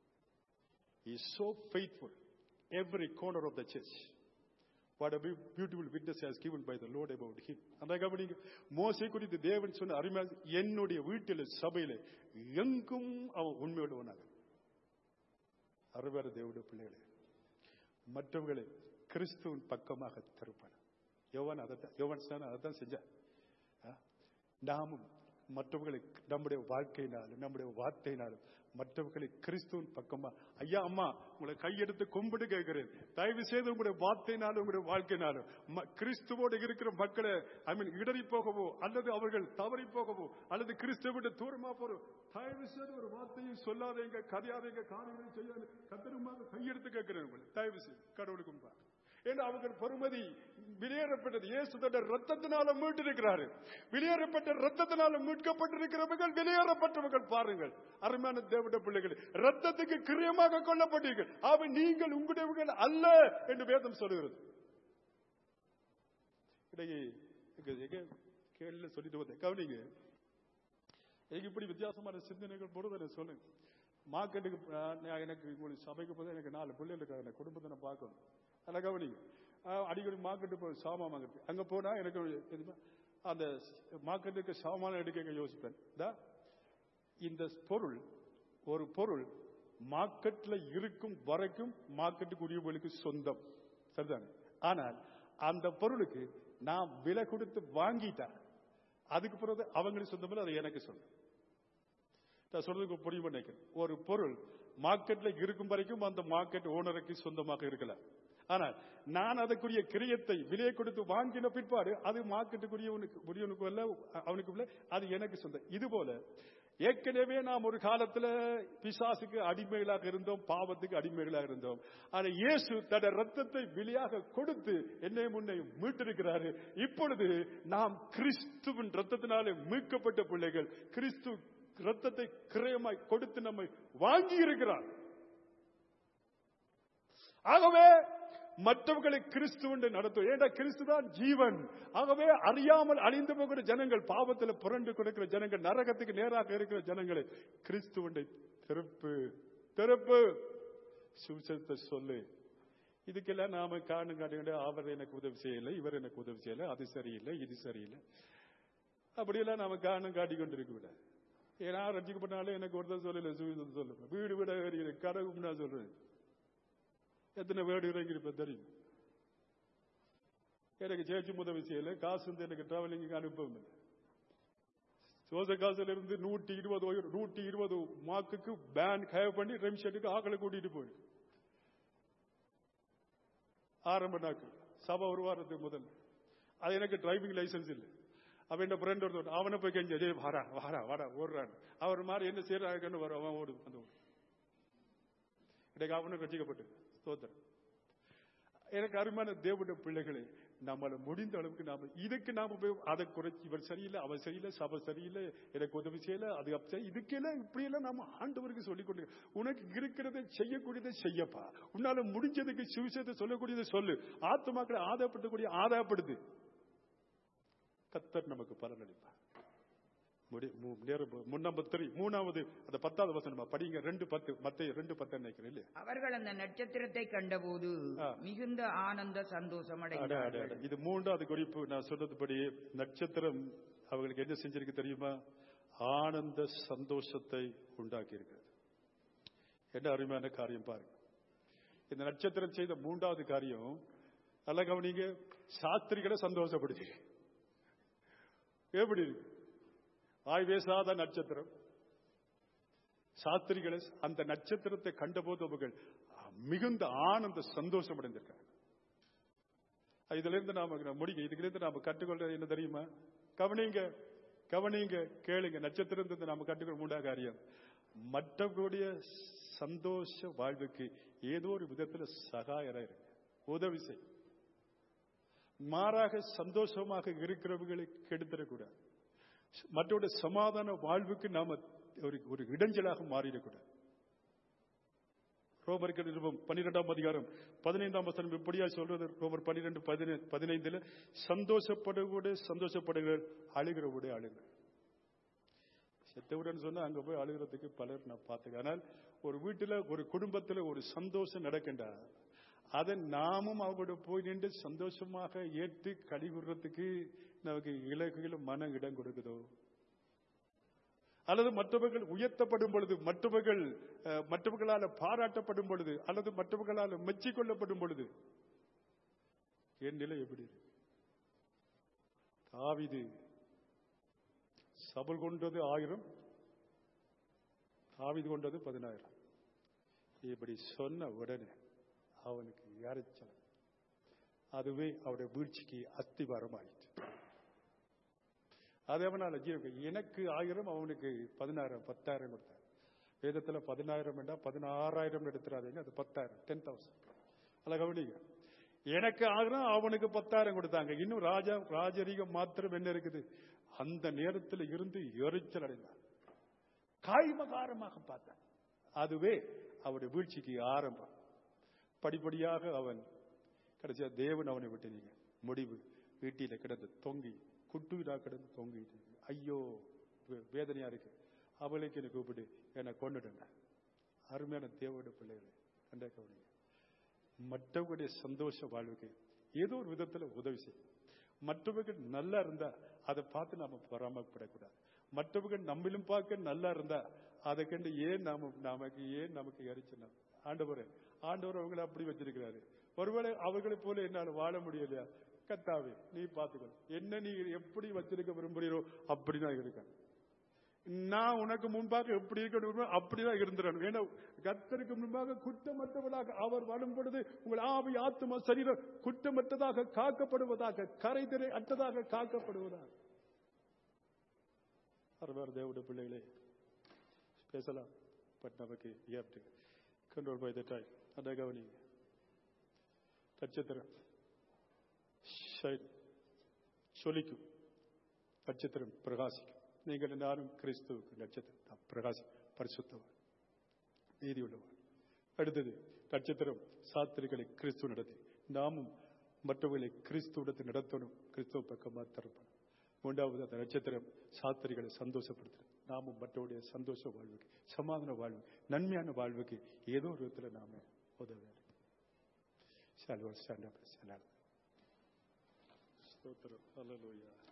is so faithful every corner of the church what a beau- beautiful witness has given by the lord about him அந்த கவனிங்க மோசை குறித்து தேவன் சொன்ன அருமையா என்னுடைய வீட்டில் சபையில எங்கும் அவன் உண்மையுள்ளவனாக அருமையான தேவனுடைய பிள்ளைகளே மற்றவர்களை கிறிஸ்துவின் பக்கமாக திருப்பணும் யோவான் அதை யோவான் ஸ்நானம் அதை தான் செஞ்சார் ஆ? நாமும் மற்றவர்களை நம்முடைய வாழ்க்கையினாலும் நம்முடைய வார்த்தையினாலும் மற்றவர்களை கிறிஸ்துவின் பக்கமா ஐயா அம்மா உங்களை கையெடுத்து கும்பிட்டு கேட்கிறேன் தயவு செய்து உங்களுடைய வார்த்தையினாலும் உங்களுடைய வாழ்க்கையினாலும் ம- கிறிஸ்துவோடு இருக்கிற மக்களை ஐ மீன் இடறி போகவோ அல்லது அவர்கள் தவறி போகவோ அல்லது கிறிஸ்துவ விட்டு தூரமா போறோ தயவு செய்து ஒரு வார்த்தையும் சொல்லாதீங்க கதையாதீங்க காரியங்களையும் செய்யாத கத்தருமாக கையெடுத்து கேட்கிறேன் உங்களை தயவு செய்து கடவுளுக்கு முன்பாக ஏன்னா அவர்கள் பொறுமதி வெளியேறப்பட்டது இயேசு தன்னுடைய ரத்தத்தினால மீட்டிருக்கிறாரு வெளியேறப்பட்ட ரத்தத்தினால மீட்கப்பட்டிருக்கிறவர்கள் வெளியேறப்பட்டவர்கள் பாருங்கள் அருமையான தேவட பிள்ளைகள் ரத்தத்துக்கு கிரியமாக கொல்லப்பட்டீர்கள் அவை நீங்கள் உங்களுடையவர்கள் அல்ல என்று வேதம் சொல்லுகிறது இடையே எங்க- எங்க கேள்வியில சொல்லிட்டு வந்தேன் கவனிங்க எனக்கு இப்படி வித்தியாசமான சிந்தனைகள் போடுறது எனக்கு சொல்லுங்க மார்க்கெட்டுக்கு ஆஹ், நான் எனக்கு உங்களுக்கு சபைக்கு போது எனக்கு நாலு பிள்ளைகள் இருக்காங்க எனக்கு குடும்பத்தை நான் பார்க்கணும் அதில் கவனிங்க ஆஹ், அடிக்கடி மார்க்கெட்டு போய் சாமான் வாங்குறது அங்கே போனால் எனக்கு ஒரு எதுவுமே அந்த மார்க்கெட்டுக்கு சாமான் எடுக்க யோசிப்பேன் இதா, இந்த பொருள் ஒரு பொருள் மார்க்கெட்ல இருக்கும் வரைக்கும் மார்க்கெட்டுக்கு உரியவர்களுக்கு சொந்தம் சரிதானே ஆனால் அந்த பொருளுக்கு நான் விலை கொடுத்து வாங்கிட்டேன் அதுக்கு பிறகு அவங்களுக்கு சொந்தம் இல்லை, அது எனக்கு சொந்தம் நான் சொல்றதுக்கு புரியும் நினைக்கிறேன் ஒரு பொருள் மார்க்கெட்ல இருக்கும் வரைக்கும் அந்த மார்க்கெட் ஓனருக்கு சொந்தமாக இருக்கலாம் ஆனால் நான் அதற்குரிய கிரியத்தை விலையை கொடுத்து வாங்கின பிற்பாடு அது மார்க்கெட்டுக்குரியவனுக்கு உரியவனுக்கு அல்ல அவனுக்கு இல்லை அது எனக்கு சொந்தம் இது போல ஏற்கனவே நாம் ஒரு காலத்துல பிசாசுக்கு அடிமைகளாக இருந்தோம் பாவத்துக்கு அடிமைகளாக இருந்தோம் ஆனா இயேசு தன்னுடைய ரத்தத்தை விலையாக கொடுத்து என்னை முன்னே மீட்டிருக்கிறாரு இப்பொழுது நாம் கிறிஸ்துவின் ரத்தத்தினாலே மீட்கப்பட்ட பிள்ளைகள் கிறிஸ்து ரத்தத்தை கிரயமாய் கொடுத்து நம்மை வாங்கி இருக்கிறார் ஆகவே மற்றவர்களை கிறிஸ்துவண்டு நடத்தும் ஏண்டா கிறிஸ்து தான் ஜீவன் ஆகவே அறியாமல் அழிந்து போகிற ஜனங்கள் பாவத்தில் புரண்டு கொடுக்கிற ஜனங்கள் நரகத்துக்கு நேராக இருக்கிற ஜனங்களை கிறிஸ்துவண்டை திருப்பு திருப்பு சுவிசேஷத்தை சொல்லு இதுக்கெல்லாம் நாம காரணம் காட்டுகின்ற அவர் எனக்கு உதவி செய்யலை இவர் எனக்கு உதவி செய்யலை அது சரியில்லை இது சரியில்லை அப்படியெல்லாம் நாம காரணம் காட்டி கொண்டிருக்க விட ஏன்னா ரசிக்கப்பட்டாலும் எனக்கு ஒருத்தர் சொல்லல சுவிசேஷம் சொல்லுங்க வீடு வீட ஏறி கடவுள் நான் சொல்றேன் எத்தனை வேடு இறங்கியிருப்ப தெரியும் எனக்கு சேர்ச்சி உதவி செய்யல காசு வந்து எனக்கு டிராவலிங் அனுப்பவும் இல்லை சோச காசுல இருந்து நூற்றி இருபது உயர்- நூற்றி இருபது மார்க்குக்கு பேன் ஹேவ் பண்ணி ரெம் ஷெட்டுக்கு ஆக்களை கூட்டிட்டு போய் ஆரம்ப நாட்கள் சபை ஒரு வாரத்துக்கு முதல்ல அது எனக்கு டிரைவிங் லைசன்ஸ் இல்லை அவன் என் ஃப்ரெண்ட் ஒருத்தர் அவனை போய் கெஞ்சு டேய் வாடா வாடா வாடா ஓடுறான் அவர் மாதிரி என்ன செய்யறாங்கன்னு வரும் அவன் ஓடு அந்த ஓடு இன்றைக்கு அவனும் ரசிக்கப்பட்டு ஸ்தோத்திரம் எனக்கு அருமையான தேவனுடைய பிள்ளைகளே நம்மள முடிந்த அளவுக்கு நாம இதுக்கு நாம போய் அதை குறைச்சி இவர் சரியில்லை அவர் சரியில்லை சபை சரியில்லை எனக்கு உதவி செய்யல அது அப்ப செய்ய- இதுக்கெல்லாம் இப்படியெல்லாம் நாம ஆண்டவருக்கு சொல்லிக் கொண்டு உனக்கு இருக்கிறதை செய்யக்கூடியதை செய்யப்பா உன்னால முடிஞ்சதுக்கு சுவிசேஷத்தை சொல்லக்கூடியதை சொல்லு ஆத்மாக்களை ஆதாயப்படுத்தக்கூடிய ஆதாயப்படுது கத்தர் நமக்கு பலனளிப்பார் முடி மூ- நேரம் போ- முன்னம்பது தெரி மூணாவது அந்த பத்தாவது வசனமா படிங்க ரெண்டு பத்து மத்த ரெண்டு பத்து நினைக்கிறேன் இல்லையா அவர்கள் அந்த நட்சத்திரத்தை கண்டபோது ஆ. மிகுந்த ஆனந்த சந்தோஷம் அட, அட, அட. அடைந்தார்கள் இது மூன்றாவது குறிப்பு நான் சொன்னதுபடி நட்சத்திரம் அவங்களுக்கு என்ன செஞ்சிருக்கு தெரியுமா ஆனந்த சந்தோஷத்தை உண்டாக்கி இருக்கிறது என்ன அருமையான காரியம் பாருங்க இந்த நட்சத்திரம் செய்த மூன்றாவது காரியம் நல்ல கவனிங்க சாஸ்திரிகளை சந்தோஷப்படுத்தி எப்படி இருக்கு வாய் பேசாத நட்சத்திரம் சாஸ்திரிகளை அந்த நட்சத்திரத்தை கண்டபோது அவர்கள் மிகுந்த ஆனந்த சந்தோஷம் அடைந்திருக்காங்க இதுல இருந்து நாம முடிக்க இதுல இருந்து நாம கற்றுக்கொள்றது என்ன தெரியுமா கவனிங்க கவனிங்க கேளுங்க நட்சத்திரத்தை நாம கற்றுக்கொள்ள மூன்றாவது காரியம் மற்றவர்களுடைய சந்தோஷ வாழ்வுக்கு ஏதோ ஒரு விதத்துல சகாயரா இருக்கு உதவி செய் மாறாக சந்தோஷமாக இருக்கிறவர்களை கெடுத்துடக்கூடாது மற்றவருடைய சமாதான வாழ்வுக்கு நாம ஒரு ஒரு இடைஞ்சலாக மாறிடக்கூடாது ரோமர்கள் நிருபம் பன்னிரெண்டாம் அதிகாரம் பதினைந்தாம் வசனம் இப்படியா சொல்றது ரோமர் பன்னிரெண்டு பதினைந்துல சந்தோஷப்படுவோடு சந்தோஷப்படுகிற அழுகிறவோடு அழுகிற செத்தவுடன் சொன்னா அங்க போய் அழுகிறதுக்கு பலர் நான் பார்த்துக்க ஆனால் ஒரு வீட்டுல ஒரு குடும்பத்துல ஒரு சந்தோஷம் நடக்கின்றா அதை நாமும் அவங்களோட போய் நின்று சந்தோஷமாக ஏற்று கழிவுறதுக்கு நமக்கு இலகுல மன இடம் கொடுக்குதோ அல்லது மற்றவர்கள் உயர்த்தப்படும் பொழுது மற்றவர்கள் அஹ், மற்றவர்களால் பாராட்டப்படும் பொழுது அல்லது மற்றவர்களால் மெச்சிக்கொள்ளப்படும் பொழுது என் நிலை எப்படி இருக்கு தாவிது சபல் கொண்டது ஆயிரம் தாவிது கொண்டது பதினாயிரம் இப்படி சொன்ன உடனே அவனுக்கு இறைச்சல் அதுவே அவருடைய வீழ்ச்சிக்கு அஸ்திவாரம் ஆயிடுச்சு அது அவனால ஜீவிக்க எனக்கு ஆயிரம் அவனுக்கு பதினாயிரம் பத்தாயிரம் கொடுத்தார் வேதத்துல பதினாயிரம் வேண்டாம் பதினாறாயிரம் எடுத்துறாதீங்க அது பத்தாயிரம் டென் தௌசண்ட் அல்ல கவனிங்க எனக்கு ஆயிரம் அவனுக்கு பத்தாயிரம் கொடுத்தாங்க இன்னும் ராஜா ராஜரீகம் மாத்திரம் என்ன இருக்குது அந்த நேரத்தில் இருந்து எரிச்சல் அடைந்தான் காய்மகாரமாக பார்த்தான் அதுவே அவருடைய வீழ்ச்சிக்கு ஆரம்பம் படிப்படியாக அவன் கடைசியா தேவன் அவனை விட்டு நீங்க முடிவு வீட்டில கிடந்து தொங்கி குட்டுவிடா கிடந்து தொங்கிட்டு ஐயோ வே- வேதனையா இருக்கு அவளுக்கு என்னை கூப்பிட்டு என்னை கொண்டுடுங்க அருமையான தேவனுடைய பிள்ளைகளை கண்டே கவனிங்க மற்றவங்களுடைய சந்தோஷ வாழ்வுக்கு ஏதோ ஒரு விதத்துல உதவி செய்யும் மற்றவர்கள் நல்லா இருந்தா அதை பார்த்து நாம பொறாமப்படக்கூடாது மற்றவர்கள் நம்மளும் பார்க்க நல்லா இருந்தா அதை கண்டு ஏன் நாம நமக்கு ஏன் நமக்கு எரிச்சல் ஆண்டவர் ஆண்டவர் அவங்களை அப்படி வச்சிருக்கிறாரு ஒருவேளை அவர்களை போல என்னால் வாழ முடியலையா கத்தாவே நீ பார்த்துக்கோ என்ன நீ எப்படி வச்சிருக்க விரும்புகிறீரோ அப்படிதான் இருக்க நான் உனக்கு முன்பாக எப்படி இருக்கணும் அப்படிதான் இருந்துடணும் ஏன்னா கத்தருக்கு முன்பாக குற்றமற்றவதாக அவர் வரும் பொழுது உங்கள் ஆவி ஆத்மா சரீரம் குற்றமற்றதாக காக்கப்படுவதாக கரைதிரை அற்றதாக காக்கப்படுவதாக அருமையான தேவனுடைய பிள்ளைகளே பேசலாம் பட் நமக்கு ஏப்டு கண்ட்ரோல் பை த டைம் அந்த கவனி நட்சத்திரம் ஷைன் சொலிக்கும் நட்சத்திரம் பிரகாசிக்கும் நீங்கள் எல்லாரும் கிறிஸ்துவுக்கு நட்சத்திரம் நாம் பிரகாசி பரிசுத்தவர் நீதி உள்ளவர் அடுத்தது நட்சத்திரம் சாத்திரிகளை கிறிஸ்துவ நடத்தி நாமும் மற்றவர்களை கிறிஸ்துவத்தை நடத்தணும் கிறிஸ்துவ பக்கமாக தரப்படும் மூன்றாவது அந்த நட்சத்திரம் சாத்திரிகளை சந்தோஷப்படுத்துறது நாமும் மற்றவருடைய சந்தோஷ வாழ்வுக்கு சமாதான வாழ்வுக்கு நன்மையான வாழ்வுக்கு ஏதோ ஒரு விதத்தில் நாம உதவ வேண்டும் Shall we stand up and stand up? ஸ்தோத்திரம். Hallelujah.